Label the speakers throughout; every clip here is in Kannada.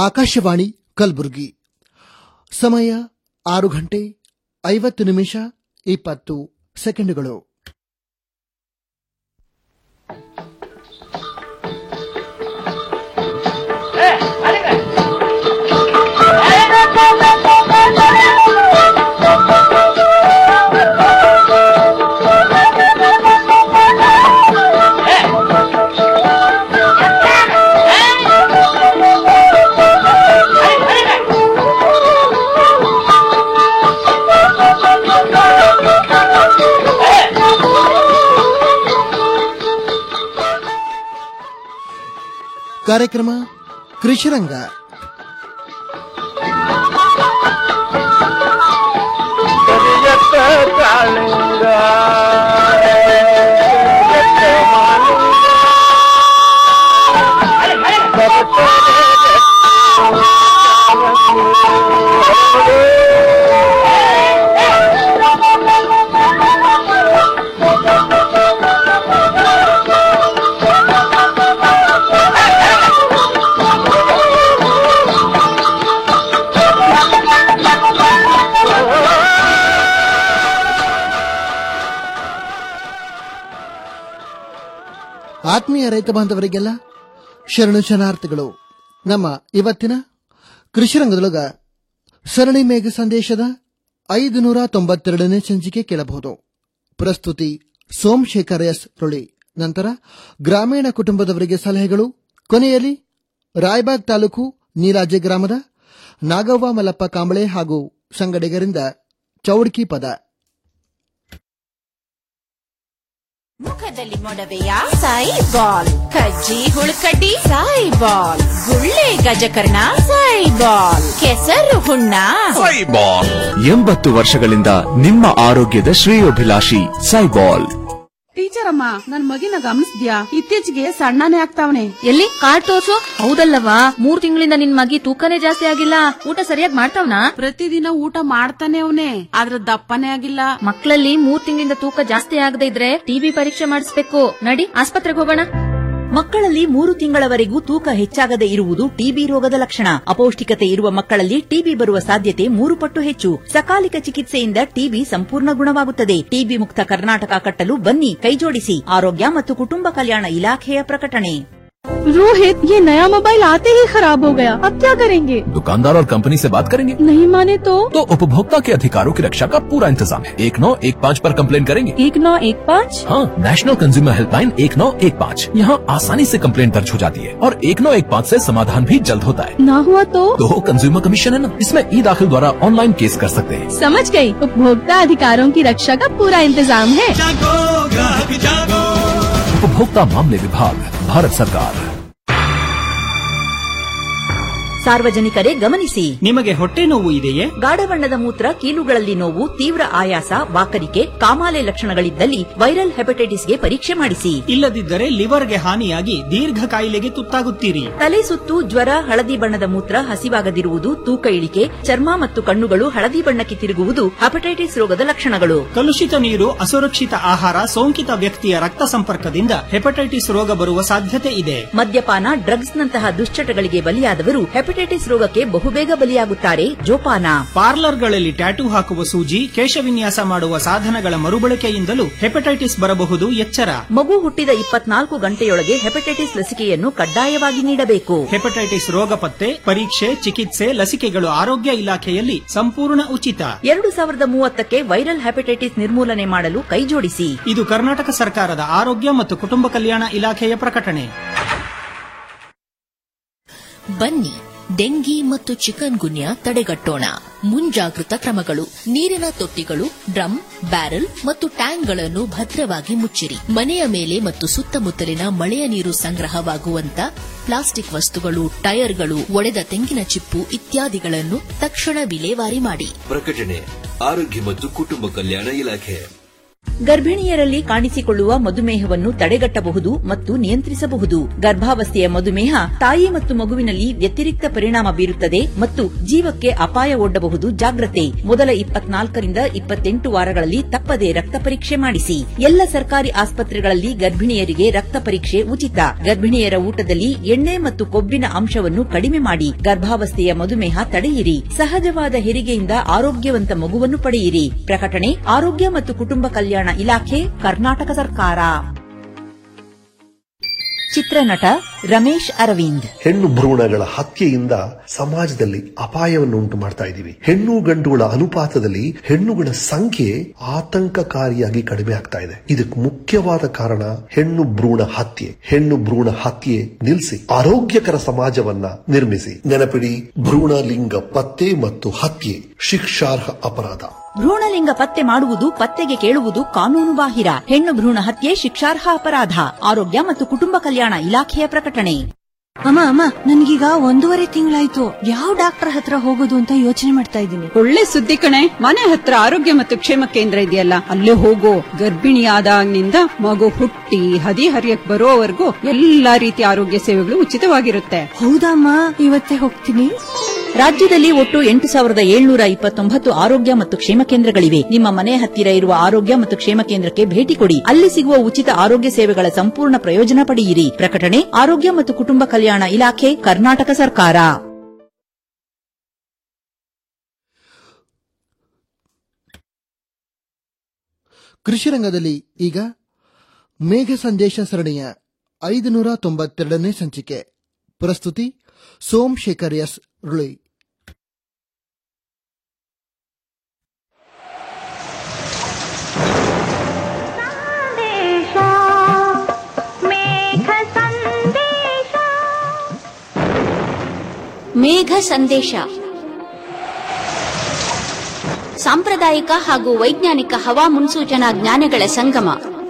Speaker 1: ಆಕಾಶವಾಣಿ ಕಲಬುರಗಿ ಸಮಯ ಆರು ಗಂಟೆ ಐವತ್ತು ನಿಮಿಷ ಇಪ್ಪತ್ತು ಸೆಕೆಂಡುಗಳು ಕಾರ್ಯಕ್ರಮ ಕೃಷಿರಂಗ
Speaker 2: ಕರಿಯತ್ತ ಕಾಳಿಂಗ ಕರಿಯತ್ತ ಮಾಲಿಂಗ
Speaker 1: ಆತ್ಮೀಯ ರೈತ ಬಾಂಧವರಿಗೆಲ್ಲ ಶರಣು ಶರಣಾರ್ಥಿಗಳು ನಮ್ಮ ಇವತ್ತಿನ ಕೃಷಿರಂಗದೊಳಗ ಸರಣಿ ಮೇಘ ಸಂದೇಶದ ಐದು ನೂರ ತೊಂಬತ್ತೆರಡನೇ ಸಂಚಿಕೆ ಕೇಳಬಹುದು ಪ್ರಸ್ತುತಿ ಸೋಮಶೇಖರ್ ಎಸ್ ರುಳಿ ನಂತರ ಗ್ರಾಮೀಣ ಕುಟುಂಬದವರಿಗೆ ಸಲಹೆಗಳು ಕೊನೆಯಲ್ಲಿ ರಾಯಬಾಗ್ ತಾಲೂಕು ನೀರಾಜೆ ಗ್ರಾಮದ ನಾಗವ್ವ ಮಲ್ಲಪ್ಪ ಕಾಂಬಳೆ ಹಾಗೂ ಸಂಗಡಿಗರಿಂದ ಚೌಡ್ಕಿ ಪದ
Speaker 3: ಮುಖದಲ್ಲಿ ಮೊಡವೆಯ ಸಾಯಿ ಬಾಲ್ ಕಜ್ಜಿ ಹುಳುಕಡ್ಡಿ ಸಾಯಿ ಬಾಲ್ ಗುಳ್ಳೆ ಗಜಕರ್ಣ ಸಾಯಿ ಬಾಲ್ ಕೆಸರು ಹುಣ್ಣ
Speaker 4: ಸೈಬಾಲ್ ಎಂಬತ್ತು ವರ್ಷಗಳಿಂದ ನಿಮ್ಮ ಆರೋಗ್ಯದ ಶ್ರೇಯೋಭಿಲಾಷಿ ಸೈಬಾಲ್
Speaker 5: ಟೀಚರ್ ಅಮ್ಮ ನನ್ ಮಗಿನ ಗಮನಿಸ್ದ್ಯಾ ಇತ್ತೀಚೆಗೆ ಸಣ್ಣನೇ ಆಗ್ತಾವನೆ
Speaker 6: ಎಲ್ಲಿ ಕಾರ್ಡ್ ತೋರ್ಸು ಹೌದಲ್ಲವಾ ಮೂರ್ ತಿಂಗಳಿಂದ ನಿನ್ ಮಗಿ ತೂಕನೇ ಜಾಸ್ತಿ ಆಗಿಲ್ಲ ಊಟ ಸರಿಯಾಗಿ ಮಾಡ್ತಾವ್ನಾ
Speaker 5: ಪ್ರತಿದಿನ ಊಟ ಮಾಡ್ತಾನೆ ಅವನೇ ಆದ್ರ ದಪ್ಪನೇ ಆಗಿಲ್ಲ
Speaker 6: ಮಕ್ಕಳಲ್ಲಿ ಮೂರ್ ತಿಂಗಳಿಂದ ತೂಕ ಜಾಸ್ತಿ ಆಗದೆ ಇದ್ರೆ ಟಿಬಿ ಪರೀಕ್ಷೆ ಮಾಡಿಸ್ಬೇಕು ನಡಿ ಆಸ್ಪತ್ರೆಗೆ ಹೋಗೋಣ
Speaker 7: ಮಕ್ಕಳಲ್ಲಿ ಮೂರು ತಿಂಗಳವರೆಗೂ ತೂಕ ಹೆಚ್ಚಾಗದೆ ಇರುವುದು ಟಿಬಿ ರೋಗದ ಲಕ್ಷಣ ಅಪೌಷ್ಟಿಕತೆ ಇರುವ ಮಕ್ಕಳಲ್ಲಿ ಟಿಬಿ ಬರುವ ಸಾಧ್ಯತೆ ಮೂರು ಪಟ್ಟು ಹೆಚ್ಚು ಸಕಾಲಿಕ ಚಿಕಿತ್ಸೆಯಿಂದ ಟಿಬಿ ಸಂಪೂರ್ಣ ಗುಣವಾಗುತ್ತದೆ ಟಿಬಿ ಮುಕ್ತ ಕರ್ನಾಟಕ ಕಟ್ಟಲು ಬನ್ನಿ ಕೈಜೋಡಿಸಿ ಆರೋಗ್ಯ ಮತ್ತು ಕುಟುಂಬ ಕಲ್ಯಾಣ ಇಲಾಖೆಯ ಪ್ರಕಟಣೆ
Speaker 8: रोहित ये नया मोबाइल आते ही खराब हो गया अब क्या करेंगे
Speaker 4: दुकानदार और कंपनी से बात करेंगे
Speaker 8: नहीं माने तो
Speaker 4: तो उपभोक्ता के अधिकारों की रक्षा का पूरा इंतजाम है एक नौ एक पाँच पर कंप्लेन करेंगे
Speaker 8: एक नौ एक पाँच
Speaker 4: हाँ नेशनल कंज्यूमर हेल्पलाइन एक नौ एक पाँच यहाँ आसानी से कंप्लेन दर्ज हो जाती है और एक नौ एक पाँच ऐसी समाधान भी जल्द होता है
Speaker 8: ना हुआ तो
Speaker 4: तो कंज्यूमर कमीशन है ना इसमें ई दाखिल द्वारा ऑनलाइन केस कर सकते हैं
Speaker 8: समझ गई उपभोक्ता अधिकारों की रक्षा का पूरा इंतजाम है
Speaker 4: उपभोक्ता मामले विभाग भारत सरकार
Speaker 7: ಸಾರ್ವಜನಿಕರೇ ಗಮನಿಸಿ
Speaker 9: ನಿಮಗೆ ಹೊಟ್ಟೆ ನೋವು ಇದೆಯೇ
Speaker 7: ಗಾಢ ಬಣ್ಣದ ಮೂತ್ರ ಕೀಲುಗಳಲ್ಲಿ ನೋವು ತೀವ್ರ ಆಯಾಸ ವಾಕರಿಕೆ ಕಾಮಾಲೆ ಲಕ್ಷಣಗಳಿದ್ದಲ್ಲಿ ವೈರಲ್ ಹೆಪಟೈಟಿಸ್ಗೆ ಪರೀಕ್ಷೆ ಮಾಡಿಸಿ
Speaker 9: ಇಲ್ಲದಿದ್ದರೆ ಲಿವರ್ಗೆ ಹಾನಿಯಾಗಿ ದೀರ್ಘ ಕಾಯಿಲೆಗೆ ತುತ್ತಾಗುತ್ತೀರಿ
Speaker 7: ತಲೆ ಸುತ್ತು ಜ್ವರ ಹಳದಿ ಬಣ್ಣದ ಮೂತ್ರ ಹಸಿವಾಗದಿರುವುದು ತೂಕ ಇಳಿಕೆ ಚರ್ಮ ಮತ್ತು ಕಣ್ಣುಗಳು ಹಳದಿ ಬಣ್ಣಕ್ಕೆ ತಿರುಗುವುದು ಹೆಪಟೈಟಿಸ್ ರೋಗದ ಲಕ್ಷಣಗಳು
Speaker 9: ಕಲುಷಿತ ನೀರು ಅಸುರಕ್ಷಿತ ಆಹಾರ ಸೋಂಕಿತ ವ್ಯಕ್ತಿಯ ರಕ್ತ ಸಂಪರ್ಕದಿಂದ ಹೆಪಟೈಟಿಸ್ ರೋಗ ಬರುವ ಸಾಧ್ಯತೆ ಇದೆ
Speaker 7: ಮದ್ಯಪಾನ ಡ್ರಗ್ಸ್ ನಂತಹ ದುಶ್ಚಟಗಳಿಗೆ ಬಲಿಯಾದವರು ಹೆಪಟೈಟಿಸ್ ರೋಗಕ್ಕೆ ಬಹುಬೇಗ ಬಲಿಯಾಗುತ್ತಾರೆ ಜೋಪಾನ
Speaker 9: ಪಾರ್ಲರ್ಗಳಲ್ಲಿ ಟ್ಯಾಟೂ ಹಾಕುವ ಸೂಜಿ ಕೇಶವಿನ್ಯಾಸ ಮಾಡುವ ಸಾಧನಗಳ ಮರುಬಳಕೆಯಿಂದಲೂ ಹೆಪಟೈಟಿಸ್ ಬರಬಹುದು ಎಚ್ಚರ
Speaker 7: ಮಗು ಹುಟ್ಟಿದ ಇಪ್ಪತ್ನಾಲ್ಕು ಗಂಟೆಯೊಳಗೆ ಹೆಪಟೈಟಿಸ್ ಲಸಿಕೆಯನ್ನು ಕಡ್ಡಾಯವಾಗಿ ನೀಡಬೇಕು
Speaker 9: ಹೆಪಟೈಟಿಸ್ ರೋಗ ಪತ್ತೆ ಪರೀಕ್ಷೆ ಚಿಕಿತ್ಸೆ ಲಸಿಕೆಗಳು ಆರೋಗ್ಯ ಇಲಾಖೆಯಲ್ಲಿ ಸಂಪೂರ್ಣ ಉಚಿತ
Speaker 7: ಎರಡು ಸಾವಿರದ ಮೂವತ್ತಕ್ಕೆ ವೈರಲ್ ಹೆಪಟೈಟಿಸ್ ನಿರ್ಮೂಲನೆ ಮಾಡಲು ಕೈಜೋಡಿಸಿ
Speaker 9: ಇದು ಕರ್ನಾಟಕ ಸರ್ಕಾರದ ಆರೋಗ್ಯ ಮತ್ತು ಕುಟುಂಬ ಕಲ್ಯಾಣ ಇಲಾಖೆಯ ಪ್ರಕಟಣೆ
Speaker 10: ಬನ್ನಿ ಡೆಂಗಿ ಮತ್ತು ಚಿಕನ್ ಗುನ್ಯಾ ತಡೆಗಟ್ಟೋಣ ಮುಂಜಾಗೃತ ಕ್ರಮಗಳು ನೀರಿನ ತೊಟ್ಟಿಗಳು ಡ್ರಮ್ ಬ್ಯಾರೆಲ್ ಮತ್ತು ಟ್ಯಾಂಕ್ಗಳನ್ನು ಭದ್ರವಾಗಿ ಮುಚ್ಚಿರಿ ಮನೆಯ ಮೇಲೆ ಮತ್ತು ಸುತ್ತಮುತ್ತಲಿನ ಮಳೆಯ ನೀರು ಸಂಗ್ರಹವಾಗುವಂತ ಪ್ಲಾಸ್ಟಿಕ್ ವಸ್ತುಗಳು ಟೈರ್ಗಳು ಒಡೆದ ತೆಂಗಿನ ಚಿಪ್ಪು ಇತ್ಯಾದಿಗಳನ್ನು ತಕ್ಷಣ ವಿಲೇವಾರಿ ಮಾಡಿ
Speaker 11: ಪ್ರಕಟಣೆ ಆರೋಗ್ಯ ಮತ್ತು ಕುಟುಂಬ ಕಲ್ಯಾಣ ಇಲಾಖೆ
Speaker 7: ಗರ್ಭಿಣಿಯರಲ್ಲಿ ಕಾಣಿಸಿಕೊಳ್ಳುವ ಮಧುಮೇಹವನ್ನು ತಡೆಗಟ್ಟಬಹುದು ಮತ್ತು ನಿಯಂತ್ರಿಸಬಹುದು ಗರ್ಭಾವಸ್ಥೆಯ ಮಧುಮೇಹ ತಾಯಿ ಮತ್ತು ಮಗುವಿನಲ್ಲಿ ವ್ಯತಿರಿಕ್ತ ಪರಿಣಾಮ ಬೀರುತ್ತದೆ ಮತ್ತು ಜೀವಕ್ಕೆ ಅಪಾಯ ಒಡ್ಡಬಹುದು ಜಾಗ್ರತೆ ಮೊದಲ ಇಪ್ಪತ್ನಾಲ್ಕರಿಂದ ಇಪ್ಪತ್ತೆಂಟು ವಾರಗಳಲ್ಲಿ ತಪ್ಪದೆ ರಕ್ತ ಪರೀಕ್ಷೆ ಮಾಡಿಸಿ ಎಲ್ಲ ಸರ್ಕಾರಿ ಆಸ್ಪತ್ರೆಗಳಲ್ಲಿ ಗರ್ಭಿಣಿಯರಿಗೆ ರಕ್ತ ಪರೀಕ್ಷೆ ಉಚಿತ ಗರ್ಭಿಣಿಯರ ಊಟದಲ್ಲಿ ಎಣ್ಣೆ ಮತ್ತು ಕೊಬ್ಬಿನ ಅಂಶವನ್ನು ಕಡಿಮೆ ಮಾಡಿ ಗರ್ಭಾವಸ್ಥೆಯ ಮಧುಮೇಹ ತಡೆಯಿರಿ ಸಹಜವಾದ ಹೆರಿಗೆಯಿಂದ ಆರೋಗ್ಯವಂತ ಮಗುವನ್ನು ಪಡೆಯಿರಿ ಪ್ರಕಟಣೆ ಆರೋಗ್ಯ ಮತ್ತು ಕುಟುಂಬ ಕಲ್ಯಾಣ ಇಲಾಖೆ ಕರ್ನಾಟಕ ಸರ್ಕಾರ ಚಿತ್ರನಟ ರಮೇಶ್ ಅರವಿಂದ್
Speaker 11: ಹೆಣ್ಣು ಭ್ರೂಣಗಳ ಹತ್ಯೆಯಿಂದ ಸಮಾಜದಲ್ಲಿ ಅಪಾಯವನ್ನು ಉಂಟು ಮಾಡ್ತಾ ಇದ್ದೀವಿ ಹೆಣ್ಣು ಗಂಡುಗಳ ಅನುಪಾತದಲ್ಲಿ ಹೆಣ್ಣುಗಳ ಸಂಖ್ಯೆ ಆತಂಕಕಾರಿಯಾಗಿ ಕಡಿಮೆ ಆಗ್ತಾ ಇದೆ ಇದಕ್ಕೆ ಮುಖ್ಯವಾದ ಕಾರಣ ಹೆಣ್ಣು ಭ್ರೂಣ ಹತ್ಯೆ ಹೆಣ್ಣು ಭ್ರೂಣ ಹತ್ಯೆ ನಿಲ್ಲಿಸಿ ಆರೋಗ್ಯಕರ ಸಮಾಜವನ್ನ ನಿರ್ಮಿಸಿ ನೆನಪಿಡಿ ಭ್ರೂಣ ಲಿಂಗ ಪತ್ತೆ ಮತ್ತು ಹತ್ಯೆ ಶಿಕ್ಷಾರ್ಹ ಅಪರಾಧ
Speaker 7: ಭ್ರೂಣಲಿಂಗ ಪತ್ತೆ ಮಾಡುವುದು ಪತ್ತೆಗೆ ಕೇಳುವುದು ಕಾನೂನು ಬಾಹಿರ ಹೆಣ್ಣು ಭ್ರೂಣ ಹತ್ಯೆ ಶಿಕ್ಷಾರ್ಹ ಅಪರಾಧ ಆರೋಗ್ಯ ಮತ್ತು ಕುಟುಂಬ ಕಲ್ಯಾಣ ಇಲಾಖೆಯ ಪ್ರಕಟಣೆ
Speaker 8: ಅಮ್ಮ ಅಮ್ಮ ನನ್ಗೀಗ ಒಂದೂವರೆ ತಿಂಗಳಾಯ್ತು ಯಾವ ಡಾಕ್ಟರ್ ಹತ್ರ ಹೋಗೋದು ಅಂತ ಯೋಚನೆ ಮಾಡ್ತಾ ಇದ್ದೀನಿ
Speaker 5: ಒಳ್ಳೆ ಸುದ್ದಿ ಕಣೆ ಮನೆ ಹತ್ರ ಆರೋಗ್ಯ ಮತ್ತು ಕ್ಷೇಮ ಕೇಂದ್ರ ಇದೆಯಲ್ಲ ಅಲ್ಲೇ ಹೋಗೋ ಗರ್ಭಿಣಿಯಾದಾಗಿನಿಂದ ಮಗು ಹುಟ್ಟಿ ಹದಿ ಹರಿಯಕ್ ಬರೋವರೆಗೂ ಎಲ್ಲಾ ರೀತಿಯ ಆರೋಗ್ಯ ಸೇವೆಗಳು ಉಚಿತವಾಗಿರುತ್ತೆ
Speaker 8: ಹೌದಮ್ಮ ಇವತ್ತೇ ಹೋಗ್ತೀನಿ
Speaker 7: ರಾಜ್ಯದಲ್ಲಿ ಒಟ್ಟು ಎಂಟು ಸಾವಿರದ ಏಳ್ನೂರ ಇಪ್ಪತ್ತೊಂಬತ್ತು ಆರೋಗ್ಯ ಮತ್ತು ಕ್ಷೇಮ ಕೇಂದ್ರಗಳಿವೆ ನಿಮ್ಮ ಮನೆ ಹತ್ತಿರ ಇರುವ ಆರೋಗ್ಯ ಮತ್ತು ಕ್ಷೇಮ ಕೇಂದ್ರಕ್ಕೆ ಭೇಟಿ ಕೊಡಿ ಅಲ್ಲಿ ಸಿಗುವ ಉಚಿತ ಆರೋಗ್ಯ ಸೇವೆಗಳ ಸಂಪೂರ್ಣ ಪ್ರಯೋಜನ ಪಡೆಯಿರಿ ಪ್ರಕಟಣೆ ಆರೋಗ್ಯ ಮತ್ತು ಕುಟುಂಬ ಕಲ್ಯಾಣ ಇಲಾಖೆ ಕರ್ನಾಟಕ ಸರ್ಕಾರ
Speaker 1: ಕೃಷಿ ರಂಗದಲ್ಲಿ ಈಗ ಮೇಘ ಸಂದೇಶ ಸರಣಿಯ ಐದುನೂರ ತೊಂಬತ್ತೆರಡನೇ ಸಂಚಿಕೆ ಪ್ರಸ್ತುತಿ ಸೋಮಶೇಖರ್ ಎಸ್ ರುಳಿ
Speaker 12: ಮೇಘ ಸಂದೇಶ ಸಾಂಪ್ರದಾಯಿಕ ಹಾಗೂ ವೈಜ್ಞಾನಿಕ ಹವಾ ಮುನ್ಸೂಚನಾ ಜ್ಞಾನಗಳ ಸಂಗಮ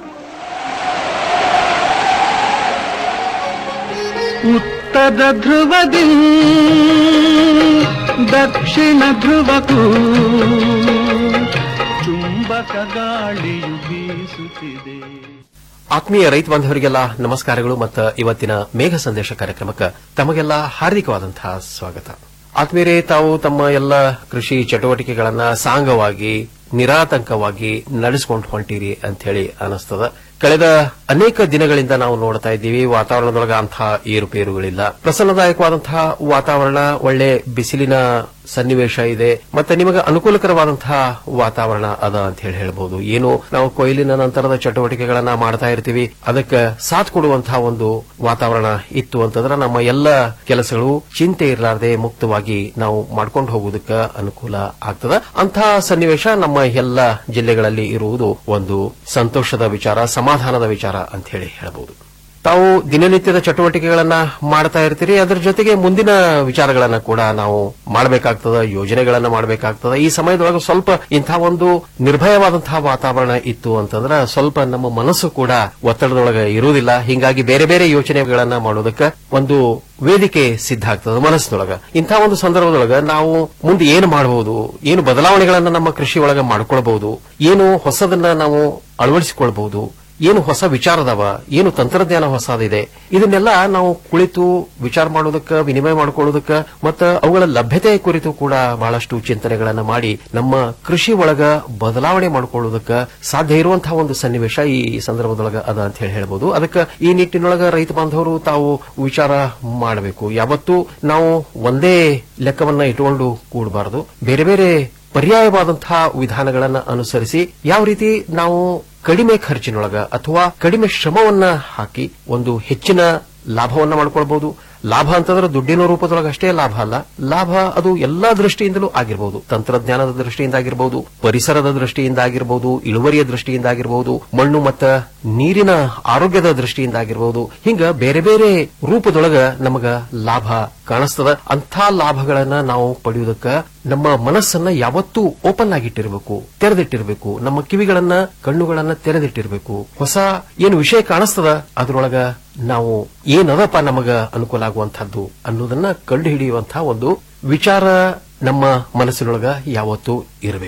Speaker 2: ಉತ್ತರ ಧ್ರುವದಿ ದಕ್ಷಿಣ ಧ್ರುವಕ್ಕೂ ಚುಂಬಕ ಗಾಳಿಯು ಬೀಸುತ್ತಿದೆ
Speaker 13: ಆತ್ಮೀಯ ರೈತ ಬಾಂಧವರಿಗೆಲ್ಲ ನಮಸ್ಕಾರಗಳು ಮತ್ತು ಇವತ್ತಿನ ಮೇಘ ಸಂದೇಶ ಕಾರ್ಯಕ್ರಮಕ್ಕೆ ತಮಗೆಲ್ಲ ಹಾರ್ದಿಕವಾದಂತಹ ಸ್ವಾಗತ ಆತ್ಮೀಯರೇ ತಾವು ತಮ್ಮ ಎಲ್ಲ ಕೃಷಿ ಚಟುವಟಿಕೆಗಳನ್ನ ಸಾಂಗವಾಗಿ ನಿರಾತಂಕವಾಗಿ ನಡೆಸಿಕೊಂಡು ಹೊಂಟಿರಿ ಅಂತ ಹೇಳಿ ಅನಿಸ್ತದ ಕಳೆದ ಅನೇಕ ದಿನಗಳಿಂದ ನಾವು ನೋಡ್ತಾ ಇದ್ದೀವಿ ವಾತಾವರಣದೊಳಗ ಅಂತಹ ಏರುಪೇರುಗಳಿಲ್ಲ ಪ್ರಸನ್ನದಾಯಕವಾದಂತಹ ವಾತಾವರಣ ಒಳ್ಳೆ ಬಿಸಿಲಿನ ಸನ್ನಿವೇಶ ಇದೆ ಮತ್ತೆ ನಿಮಗೆ ಅನುಕೂಲಕರವಾದಂತಹ ವಾತಾವರಣ ಅದ ಅಂತ ಹೇಳಿ ಹೇಳ್ಬಹುದು ಏನು ನಾವು ಕೊಯ್ಲಿನ ನಂತರದ ಚಟುವಟಿಕೆಗಳನ್ನ ಮಾಡ್ತಾ ಇರ್ತೀವಿ ಅದಕ್ಕೆ ಸಾಥ್ ಕೊಡುವಂತಹ ಒಂದು ವಾತಾವರಣ ಇತ್ತು ಅಂತಂದ್ರೆ ನಮ್ಮ ಎಲ್ಲ ಕೆಲಸಗಳು ಚಿಂತೆ ಇರಲಾರದೆ ಮುಕ್ತವಾಗಿ ನಾವು ಮಾಡ್ಕೊಂಡು ಹೋಗುವುದಕ್ಕೆ ಅನುಕೂಲ ಆಗ್ತದ ಅಂತಹ ಸನ್ನಿವೇಶ ನಮ್ಮ ಎಲ್ಲ ಜಿಲ್ಲೆಗಳಲ್ಲಿ ಇರುವುದು ಒಂದು ಸಂತೋಷದ ವಿಚಾರ ಸಮಾಧಾನದ ವಿಚಾರ ಅಂತ ಹೇಳಿ ಹೇಳಬಹುದು ತಾವು ದಿನನಿತ್ಯದ ಚಟುವಟಿಕೆಗಳನ್ನ ಮಾಡ್ತಾ ಇರ್ತೀರಿ ಅದರ ಜೊತೆಗೆ ಮುಂದಿನ ವಿಚಾರಗಳನ್ನ ಕೂಡ ನಾವು ಮಾಡಬೇಕಾಗ್ತದ ಯೋಜನೆಗಳನ್ನ ಮಾಡಬೇಕಾಗ್ತದ ಈ ಸಮಯದೊಳಗೆ ಸ್ವಲ್ಪ ಇಂತಹ ಒಂದು ನಿರ್ಭಯವಾದಂತಹ ವಾತಾವರಣ ಇತ್ತು ಅಂತಂದ್ರೆ ಸ್ವಲ್ಪ ನಮ್ಮ ಮನಸ್ಸು ಕೂಡ ಒತ್ತಡದೊಳಗೆ ಇರುವುದಿಲ್ಲ ಹಿಂಗಾಗಿ ಬೇರೆ ಬೇರೆ ಯೋಚನೆಗಳನ್ನ ಮಾಡೋದಕ್ಕೆ ಒಂದು ವೇದಿಕೆ ಸಿದ್ಧ ಆಗ್ತದೆ ಮನಸ್ಸಿನೊಳಗ ಇಂತಹ ಒಂದು ಸಂದರ್ಭದೊಳಗ ನಾವು ಮುಂದೆ ಏನು ಮಾಡಬಹುದು ಏನು ಬದಲಾವಣೆಗಳನ್ನ ನಮ್ಮ ಕೃಷಿ ಒಳಗ ಮಾಡ್ಕೊಳ್ಬಹುದು ಏನು ಹೊಸದನ್ನ ನಾವು ಅಳವಡಿಸಿಕೊಳ್ಬಹುದು ಏನು ಹೊಸ ವಿಚಾರದವ ಏನು ತಂತ್ರಜ್ಞಾನ ಹೊಸದಿದೆ ಇದನ್ನೆಲ್ಲ ನಾವು ಕುಳಿತು ವಿಚಾರ ಮಾಡೋದಕ್ಕೆ ವಿನಿಮಯ ಮಾಡಿಕೊಳ್ಳೋದಕ್ಕೆ ಮತ್ತು ಅವುಗಳ ಲಭ್ಯತೆ ಕುರಿತು ಕೂಡ ಬಹಳಷ್ಟು ಚಿಂತನೆಗಳನ್ನ ಮಾಡಿ ನಮ್ಮ ಕೃಷಿ ಒಳಗ ಬದಲಾವಣೆ ಮಾಡಿಕೊಳ್ಳೋದಕ್ಕೆ ಸಾಧ್ಯ ಇರುವಂತಹ ಒಂದು ಸನ್ನಿವೇಶ ಈ ಸಂದರ್ಭದೊಳಗ ಅದ ಅಂತ ಹೇಳಿ ಹೇಳ್ಬೋದು ಅದಕ್ಕೆ ಈ ನಿಟ್ಟಿನೊಳಗ ರೈತ ಬಾಂಧವರು ತಾವು ವಿಚಾರ ಮಾಡಬೇಕು ಯಾವತ್ತೂ ನಾವು ಒಂದೇ ಲೆಕ್ಕವನ್ನ ಇಟ್ಟುಕೊಂಡು ಕೂಡಬಾರದು ಬೇರೆ ಬೇರೆ ಪರ್ಯಾಯವಾದಂತಹ ವಿಧಾನಗಳನ್ನ ಅನುಸರಿಸಿ ಯಾವ ರೀತಿ ನಾವು ಕಡಿಮೆ ಖರ್ಚಿನೊಳಗ ಅಥವಾ ಕಡಿಮೆ ಶ್ರಮವನ್ನ ಹಾಕಿ ಒಂದು ಹೆಚ್ಚಿನ ಲಾಭವನ್ನ ಮಾಡ್ಕೊಳ್ಬಹುದು ಲಾಭ ಅಂತಂದ್ರೆ ದುಡ್ಡಿನ ರೂಪದೊಳಗೆ ಅಷ್ಟೇ ಲಾಭ ಅಲ್ಲ ಲಾಭ ಅದು ಎಲ್ಲಾ ದೃಷ್ಟಿಯಿಂದಲೂ ಆಗಿರಬಹುದು ತಂತ್ರಜ್ಞಾನದ ದೃಷ್ಟಿಯಿಂದ ಆಗಿರಬಹುದು ಪರಿಸರದ ದೃಷ್ಟಿಯಿಂದ ಆಗಿರಬಹುದು ಇಳುವರಿಯ ದೃಷ್ಟಿಯಿಂದ ಆಗಿರಬಹುದು ಮಣ್ಣು ಮತ್ತು ನೀರಿನ ಆರೋಗ್ಯದ ದೃಷ್ಟಿಯಿಂದ ಆಗಿರಬಹುದು ಹಿಂಗ ಬೇರೆ ಬೇರೆ ರೂಪದೊಳಗ ನಮಗ ಲಾಭ ಕಾಣಿಸ್ತದ ಅಂಥ ಲಾಭಗಳನ್ನ ನಾವು ಪಡೆಯುವುದಕ್ಕ ನಮ್ಮ ಮನಸ್ಸನ್ನ ಯಾವತ್ತೂ ಓಪನ್ ಆಗಿಟ್ಟಿರಬೇಕು ತೆರೆದಿಟ್ಟಿರಬೇಕು ನಮ್ಮ ಕಿವಿಗಳನ್ನ ಕಣ್ಣುಗಳನ್ನ ತೆರೆದಿಟ್ಟಿರಬೇಕು ಹೊಸ ಏನು ವಿಷಯ ಕಾಣಿಸ್ತದ ಅದರೊಳಗ ನಾವು ಏನದಪ್ಪ ನಮಗ ಅನುಕೂಲ ಆಗುವಂತಹದ್ದು ಅನ್ನೋದನ್ನ ಕಂಡು ಹಿಡಿಯುವಂತಹ ಒಂದು ವಿಚಾರ ನಮ್ಮ ಮನಸ್ಸಿನೊಳಗ ಯಾವತ್ತೂ ಇರಬೇಕು